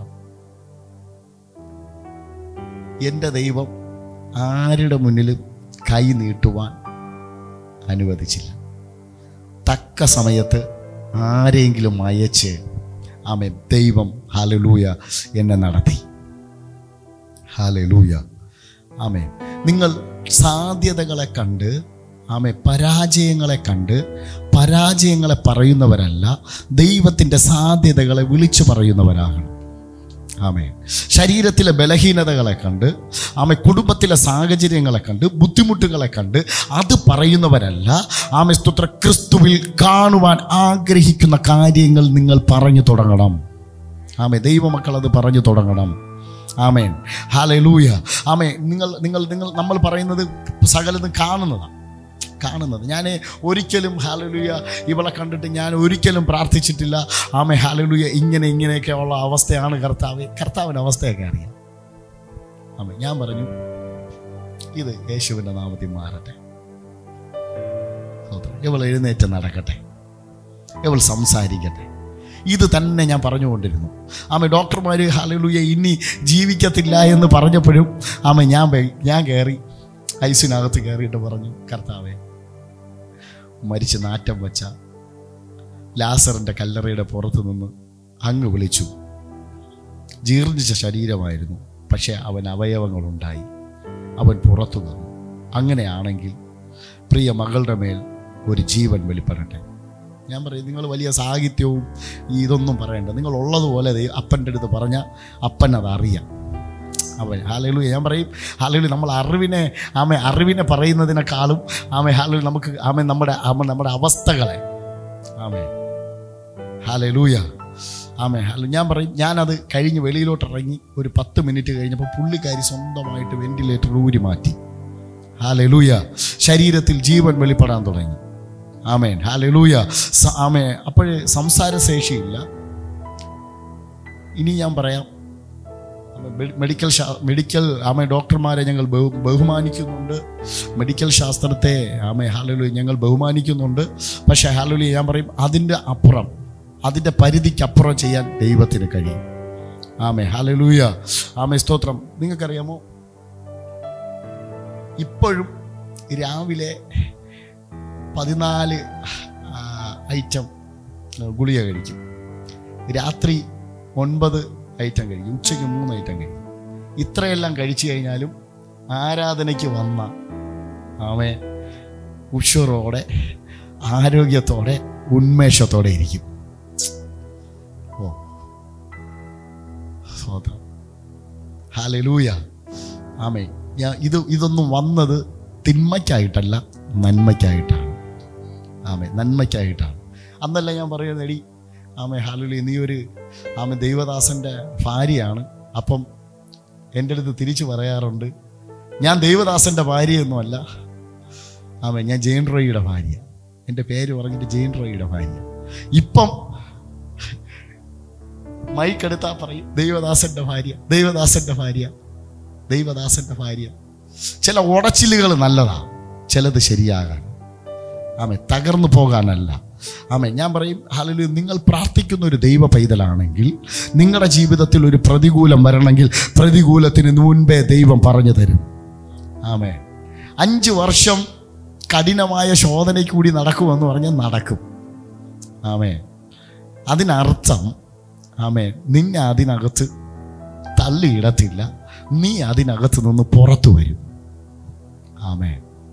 എൻ്റെ ദൈവം ആരുടെ മുന്നിലും കൈ നീട്ടുവാൻ അനുവദിച്ചില്ല തക്ക സമയത്ത് ആരെങ്കിലും അയച്ച് ആമെ ദൈവം ഹാലലൂയ എന്നെ നടത്തി ഹാലലൂയ ആമേ നിങ്ങൾ സാധ്യതകളെ കണ്ട് ആമെ പരാജയങ്ങളെ കണ്ട് പരാജയങ്ങളെ പറയുന്നവരല്ല ദൈവത്തിൻ്റെ സാധ്യതകളെ വിളിച്ചു പറയുന്നവരാകണം ആമേ ശരീരത്തിലെ ബലഹീനതകളെ കണ്ട് ആമെ കുടുംബത്തിലെ സാഹചര്യങ്ങളെ കണ്ട് ബുദ്ധിമുട്ടുകളെ കണ്ട് അത് പറയുന്നവരല്ല ആമെ സ്തുത്ര ക്രിസ്തുവിൽ കാണുവാൻ ആഗ്രഹിക്കുന്ന കാര്യങ്ങൾ നിങ്ങൾ പറഞ്ഞു തുടങ്ങണം ആമേ ദൈവമക്കൾ അത് പറഞ്ഞു തുടങ്ങണം ആമേൻ ഹാലേ ലൂയ ആമേ നിങ്ങൾ നിങ്ങൾ നിങ്ങൾ നമ്മൾ പറയുന്നത് സകലതും കാണുന്നതാണ് കാണുന്നത് ഞാൻ ഒരിക്കലും ഹാലലുയ ഇവളെ കണ്ടിട്ട് ഞാൻ ഒരിക്കലും പ്രാർത്ഥിച്ചിട്ടില്ല ആമെ ഹാലലുയ ഇങ്ങനെ ഇങ്ങനെയൊക്കെ ഉള്ള അവസ്ഥയാണ് കർത്താവ് കർത്താവിൻ്റെ അവസ്ഥയൊക്കെ അറിയാം ആമേ ഞാൻ പറഞ്ഞു ഇത് യേശുവിൻ്റെ നാമത്തിൽ മാറട്ടെ സ്തോത്രം. ഇവൾ എഴുന്നേറ്റ് നടക്കട്ടെ ഇവൾ സംസാരിക്കട്ടെ ഇത് തന്നെ ഞാൻ പറഞ്ഞുകൊണ്ടിരുന്നു ആമ ഡോക്ടർമാർ ഹാലലുയ ഇനി ജീവിക്കത്തില്ല എന്ന് പറഞ്ഞപ്പോഴും ആമ ഞാൻ വേ- ഞാൻ കയറി ഐസിനകത്ത് കയറിയിട്ട് പറഞ്ഞു കർത്താവേ മരിച്ച് നാറ്റം വച്ച ലാസറിൻ്റെ കല്ലറയുടെ പുറത്ത് നിന്ന് അങ്ങ് വിളിച്ചു ജീർണിച്ച ശരീരമായിരുന്നു പക്ഷേ അവൻ അവയവങ്ങളുണ്ടായി അവൻ പുറത്തു വന്നു അങ്ങനെയാണെങ്കിൽ പ്രിയ മകളുടെ മേൽ ഒരു ജീവൻ വെളിപ്പെടട്ടെ ഞാൻ പറയും നിങ്ങൾ വലിയ സാഹിത്യവും ഈ ഇതൊന്നും പറയണ്ട നിങ്ങൾ ഉള്ളതുപോലെ ദൈ- അപ്പൻ്റെ അടുത്ത് പറഞ്ഞാൽ അപ്പൻ അത് അറിയാം അവൻ ഹാലലു ഞാൻ പറയും ഹാലലു നമ്മൾ അറിവിനെ ആമെ അറിവിനെ പറയുന്നതിനേക്കാളും ആമെ ഹാലലു നമുക്ക് ആമെ നമ്മുടെ ആമ നമ്മുടെ അവസ്ഥകളെ ആമേ ഹാലലൂയ ആമേ ഹലോ ഞാൻ പറയും ഞാനത് കഴിഞ്ഞ് വെളിയിലോട്ട് ഇറങ്ങി ഒരു പത്ത് മിനിറ്റ് കഴിഞ്ഞപ്പോൾ പുള്ളിക്കാരി സ്വന്തമായിട്ട് വെന്റിലേറ്റർ ഊരി മാറ്റി ഹാലലൂയ ശരീരത്തിൽ ജീവൻ വെളിപ്പെടാൻ തുടങ്ങി ആമേൻ ഹാലലൂയ ആമേ അപ്പോഴേ സംസാരശേഷിയില്ല ഇനി ഞാൻ പറയാം മെ- മെഡിക്കൽ ശാ മെഡിക്കൽ ആമെ ഡോക്ടർമാരെ ഞങ്ങൾ ബഹു ബഹുമാനിക്കുന്നുണ്ട് മെഡിക്കൽ ശാസ്ത്രത്തെ ആമെ ഹാലലു ഞങ്ങൾ ബഹുമാനിക്കുന്നുണ്ട് പക്ഷേ ഹാലലു ഞാൻ പറയും അതിൻ്റെ അപ്പുറം അതിൻ്റെ പരിധിക്കപ്പുറം ചെയ്യാൻ ദൈവത്തിന് കഴിയും ആമെ ഹാലലൂയ ആമെ സ്തോത്രം നിങ്ങൾക്കറിയാമോ ഇപ്പോഴും രാവിലെ പതിനാല് ആ, ഐറ്റം ആ, ഗുളിക കഴിക്കും രാത്രി ഒൻപത് ഐറ്റം കഴിക്കും ഉച്ചയ്ക്ക് മൂന്ന് ഐറ്റം കഴിക്കും ഇത്രയെല്ലാം കഴിച്ചു കഴിഞ്ഞാലും ആരാധനയ്ക്ക് വന്ന ആമേ ഉഷുറോടെ ആരോഗ്യത്തോടെ ഉന്മേഷത്തോടെ ഇരിക്കും ഓ സ്വതന്ത്രം ഹാലലൂയ ആമേ ഞാൻ ഇത് ഇതൊന്നും വന്നത് തിന്മയ്ക്കായിട്ടല്ല നന്മയ്ക്കായിട്ടാണ് ആമേ നന്മയ്ക്കായിട്ടാണ് അന്നല്ല ഞാൻ പറയുന്നത് എടി ആമേ ഹാലുലി നീ ഒരു ആമേ ദൈവദാസൻ്റെ ഭാര്യയാണ് അപ്പം എൻ്റെ അടുത്ത് തിരിച്ചു പറയാറുണ്ട് ഞാൻ ദൈവദാസൻ്റെ ഭാര്യയൊന്നുമല്ല ആമേ ഞാൻ ജെയിൻ റോയിയുടെ ഭാര്യ എൻ്റെ പേര് പറഞ്ഞിട്ട് ജെയിൻ റോയിയുടെ ഭാര്യ ഇപ്പം മൈക്കെടുത്താ പറയും ദൈവദാസൻ്റെ ഭാര്യ ദൈവദാസൻ്റെ ഭാര്യ ദൈവദാസൻ്റെ ഭാര്യ ചില ഉടച്ചിലുകൾ നല്ലതാ ചിലത് ശരിയാകാൻ ആമേ തകർന്നു പോകാനല്ല ആമേ ഞാൻ പറയും ഹാലലു നിങ്ങൾ പ്രാർത്ഥിക്കുന്ന ഒരു ദൈവ പൈതലാണെങ്കിൽ നിങ്ങളുടെ ജീവിതത്തിൽ ഒരു പ്രതികൂലം വരണമെങ്കിൽ പ്രതികൂലത്തിന് മുൻപേ ദൈവം പറഞ്ഞു തരും ആമേ അഞ്ച് വർഷം കഠിനമായ ശോധനയ്ക്ക് കൂടി നടക്കുമെന്ന് പറഞ്ഞാൽ നടക്കും ആമേ അതിനർത്ഥം ആമേ നിന്നെ അതിനകത്ത് തള്ളിയിടത്തില്ല നീ അതിനകത്ത് നിന്ന് പുറത്തു വരും ആമേ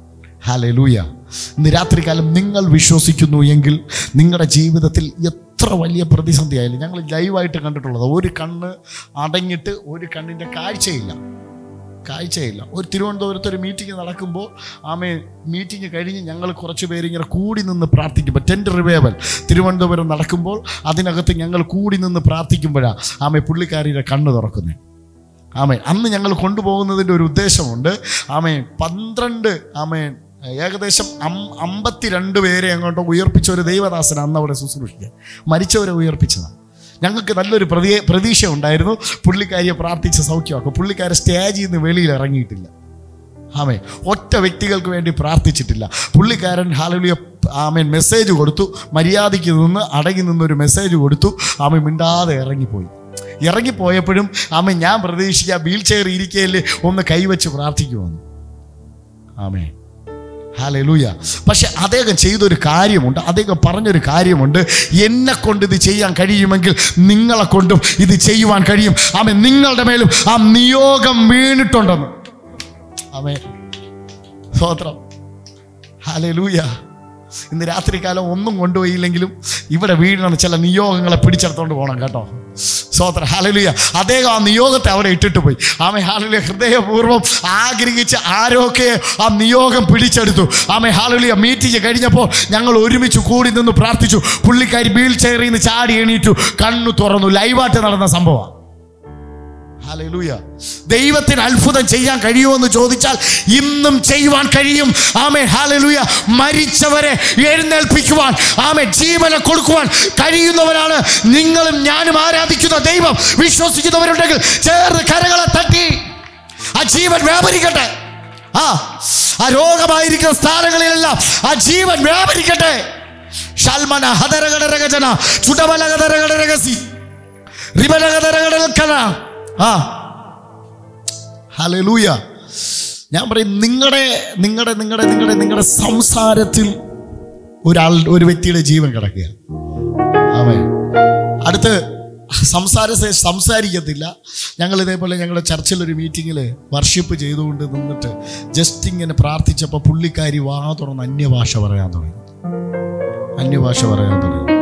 ഹലലൂയ ഇന്ന് രാത്രികാലം നിങ്ങൾ വിശ്വസിക്കുന്നു എങ്കിൽ നിങ്ങളുടെ ജീവിതത്തിൽ എത്ര വലിയ പ്രതിസന്ധി ആയാലും ഞങ്ങൾ ലൈവായിട്ട് കണ്ടിട്ടുള്ളത് ഒരു കണ്ണ് അടങ്ങിയിട്ട് ഒരു കണ്ണിൻ്റെ കാഴ്ചയില്ല കാഴ്ചയില്ല ഒരു തിരുവനന്തപുരത്ത് ഒരു മീറ്റിംഗ് നടക്കുമ്പോൾ ആമേ മീറ്റിംഗ് കഴിഞ്ഞ് ഞങ്ങൾ കുറച്ച് പേര് ഇങ്ങനെ കൂടി നിന്ന് പ്രാർത്ഥിക്കുമ്പോൾ ടെൻറ്റ് റിവേവൽ തിരുവനന്തപുരം നടക്കുമ്പോൾ അതിനകത്ത് ഞങ്ങൾ കൂടി നിന്ന് പ്രാർത്ഥിക്കുമ്പോഴാണ് ആമേ പുള്ളിക്കാരിയുടെ കണ്ണ് തുറക്കുന്നത് ആമേ അന്ന് ഞങ്ങൾ കൊണ്ടുപോകുന്നതിൻ്റെ ഒരു ഉദ്ദേശമുണ്ട് ആമേ പന്ത്രണ്ട് ആമേ ഏകദേശം അം അമ്പത്തിരണ്ട് പേരെ അങ്ങോട്ട് ഉയർപ്പിച്ച ഒരു ദൈവദാസന അന്ന് അവിടെ ശുശ്രൂഷിക്കുക മരിച്ചവരെ ഉയർപ്പിച്ചതാണ് ഞങ്ങൾക്ക് നല്ലൊരു പ്രതീ പ്രതീക്ഷ ഉണ്ടായിരുന്നു പുള്ളിക്കാരിയെ പ്രാർത്ഥിച്ച് സൗഖ്യമാക്കും പുള്ളിക്കാരെ സ്റ്റേജിൽ നിന്ന് വെളിയിൽ ഇറങ്ങിയിട്ടില്ല ആമേ ഒറ്റ വ്യക്തികൾക്ക് വേണ്ടി പ്രാർത്ഥിച്ചിട്ടില്ല പുള്ളിക്കാരൻ ഹാലലിയ ആമേൻ മെസ്സേജ് കൊടുത്തു മര്യാദയ്ക്ക് നിന്ന് അടങ്ങി നിന്നൊരു മെസ്സേജ് കൊടുത്തു ആമ മിണ്ടാതെ ഇറങ്ങിപ്പോയി ഇറങ്ങിപ്പോയപ്പോഴും ആമ ഞാൻ പ്രതീക്ഷിക്കുക വീൽ ചെയർ ഇരിക്കയിൽ ഒന്ന് കൈവച്ച് പ്രാർത്ഥിക്കുമെന്ന് ആമേ ഹാലലൂയ പക്ഷെ അദ്ദേഹം ചെയ്തൊരു കാര്യമുണ്ട് അദ്ദേഹം പറഞ്ഞൊരു കാര്യമുണ്ട് എന്നെ കൊണ്ട് ഇത് ചെയ്യാൻ കഴിയുമെങ്കിൽ നിങ്ങളെ കൊണ്ടും ഇത് ചെയ്യുവാൻ കഴിയും ആമേ നിങ്ങളുടെ മേലും ആ നിയോഗം വീണിട്ടുണ്ടെന്ന് ആമേ സ്വോത്രം ഹാലലൂയ ഇന്ന് രാത്രികാലം ഒന്നും കൊണ്ടുപോയില്ലെങ്കിലും ഇവിടെ വീഴണം ചില നിയോഗങ്ങളെ പിടിച്ചെടുത്തോണ്ട് പോകണം കേട്ടോ സ്വോത്ര ഹാലലുയ അദ്ദേഹം ആ നിയോഗത്തെ അവിടെ ഇട്ടിട്ട് പോയി ആമെ ഹാലലുയ ഹൃദയപൂർവ്വം ആഗ്രഹിച്ച് ആരൊക്കെ ആ നിയോഗം പിടിച്ചെടുത്തു ആമെ ഹാലലുയ മീറ്റിംഗ് കഴിഞ്ഞപ്പോൾ ഞങ്ങൾ ഒരുമിച്ച് കൂടി നിന്ന് പ്രാർത്ഥിച്ചു പുള്ളിക്കാരി വീൽ ചെയറിൽ നിന്ന് ചാടി എണീറ്റു കണ്ണു തുറന്നു ലൈവായിട്ട് നടന്ന സംഭവം ഹല്ലേലൂയ ദൈവത്തിന് അത്ഭുതം ചെയ്യാൻ കഴിയുമെന്ന് ചോദിച്ചാൽ ഇന്നും ചെയ്യുവാൻ കഴിയും ആമേ ഹാലലൂയ മരിച്ചവരെ എഴുന്നേൽപ്പിക്കുവാൻ ആമേ ജീവനെ കൊടുക്കുവാൻ കഴിയുന്നവരാണ് നിങ്ങളും ഞാനും ആരാധിക്കുന്ന ദൈവം വിശ്വസിക്കുന്നവരുണ്ടെങ്കിൽ ചേർന്ന് കരകളെ തട്ടി ആ ജീവൻ വ്യാപരിക്കട്ടെ ആ ആ രോഗമായിരിക്കുന്ന സ്ഥാനങ്ങളിലെല്ലാം ആ ജീവൻ വ്യാപരിക്കട്ടെ ഷൽമന ഹതരകടരകജന ചുടബലകടരകടരകസി റിബലകടരകടൽക്കന ആ ഹലലൂയ ഞാൻ പറയും നിങ്ങളുടെ നിങ്ങളുടെ നിങ്ങളുടെ നിങ്ങളുടെ നിങ്ങളുടെ സംസാരത്തിൽ ഒരാൾ ഒരു വ്യക്തിയുടെ ജീവൻ കിടക്കുക ആമേ അടുത്ത് സംസാര ശേ- സംസാരിക്കത്തില്ല ഞങ്ങൾ ഇതേപോലെ ഞങ്ങളുടെ ചർച്ചിൽ ഒരു മീറ്റിങ്ങിൽ വർഷിപ്പ് ചെയ്തുകൊണ്ട് നിന്നിട്ട് ജസ്റ്റ് ഇങ്ങനെ പ്രാർത്ഥിച്ചപ്പോൾ പുള്ളിക്കാരി വാ തുറന്ന് അന്യഭാഷ പറയാൻ തുടങ്ങി അന്യഭാഷ പറയാൻ തുടങ്ങി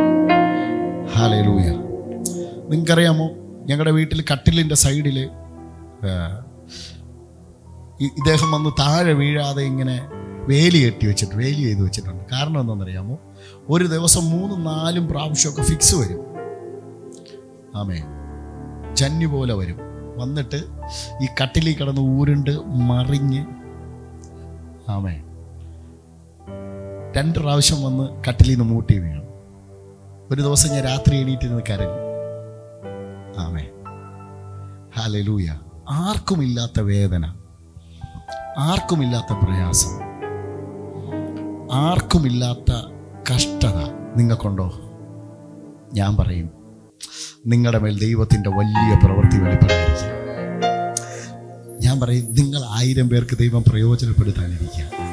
ഹാലേ ലൂയ നിങ്ങൾക്കറിയാമോ ഞങ്ങളുടെ വീട്ടിൽ കട്ടിലിൻ്റെ സൈഡിൽ ഇ- ഇദ്ദേഹം വന്ന് താഴെ വീഴാതെ ഇങ്ങനെ വേലി കെട്ടി വെച്ചിട്ട് വേലി ചെയ്ത് വെച്ചിട്ടുണ്ട് കാരണം എന്താണെന്നറിയാമോ ഒരു ദിവസം മൂന്നും നാലും പ്രാവശ്യമൊക്കെ ഫിക്സ് വരും ആമേ ജന്നി പോലെ വരും വന്നിട്ട് ഈ കട്ടിലിൽ കിടന്ന് ഊരുണ്ട് മറിഞ്ഞ് ആമേ രണ്ട് പ്രാവശ്യം വന്ന് കട്ടിലിൽ നിന്ന് മൂട്ടി വീണു ഒരു ദിവസം ഞാൻ രാത്രി എണീറ്റിരുന്ന് കരഞ്ഞു ആമേ ഹാലലൂയ ആർക്കുമില്ലാത്ത വേദന ആർക്കുമില്ലാത്ത പ്രയാസം ആർക്കുമില്ലാത്ത കഷ്ടത നിങ്ങൾക്കുണ്ടോ ഞാൻ പറയും നിങ്ങളുടെ മേൽ ദൈവത്തിൻ്റെ വലിയ പ്രവൃത്തി വെളിപ്പെടാതിരിക്കുക ഞാൻ പറയും നിങ്ങൾ ആയിരം പേർക്ക് ദൈവം പ്രയോജനപ്പെടുത്താനിരിക്കുക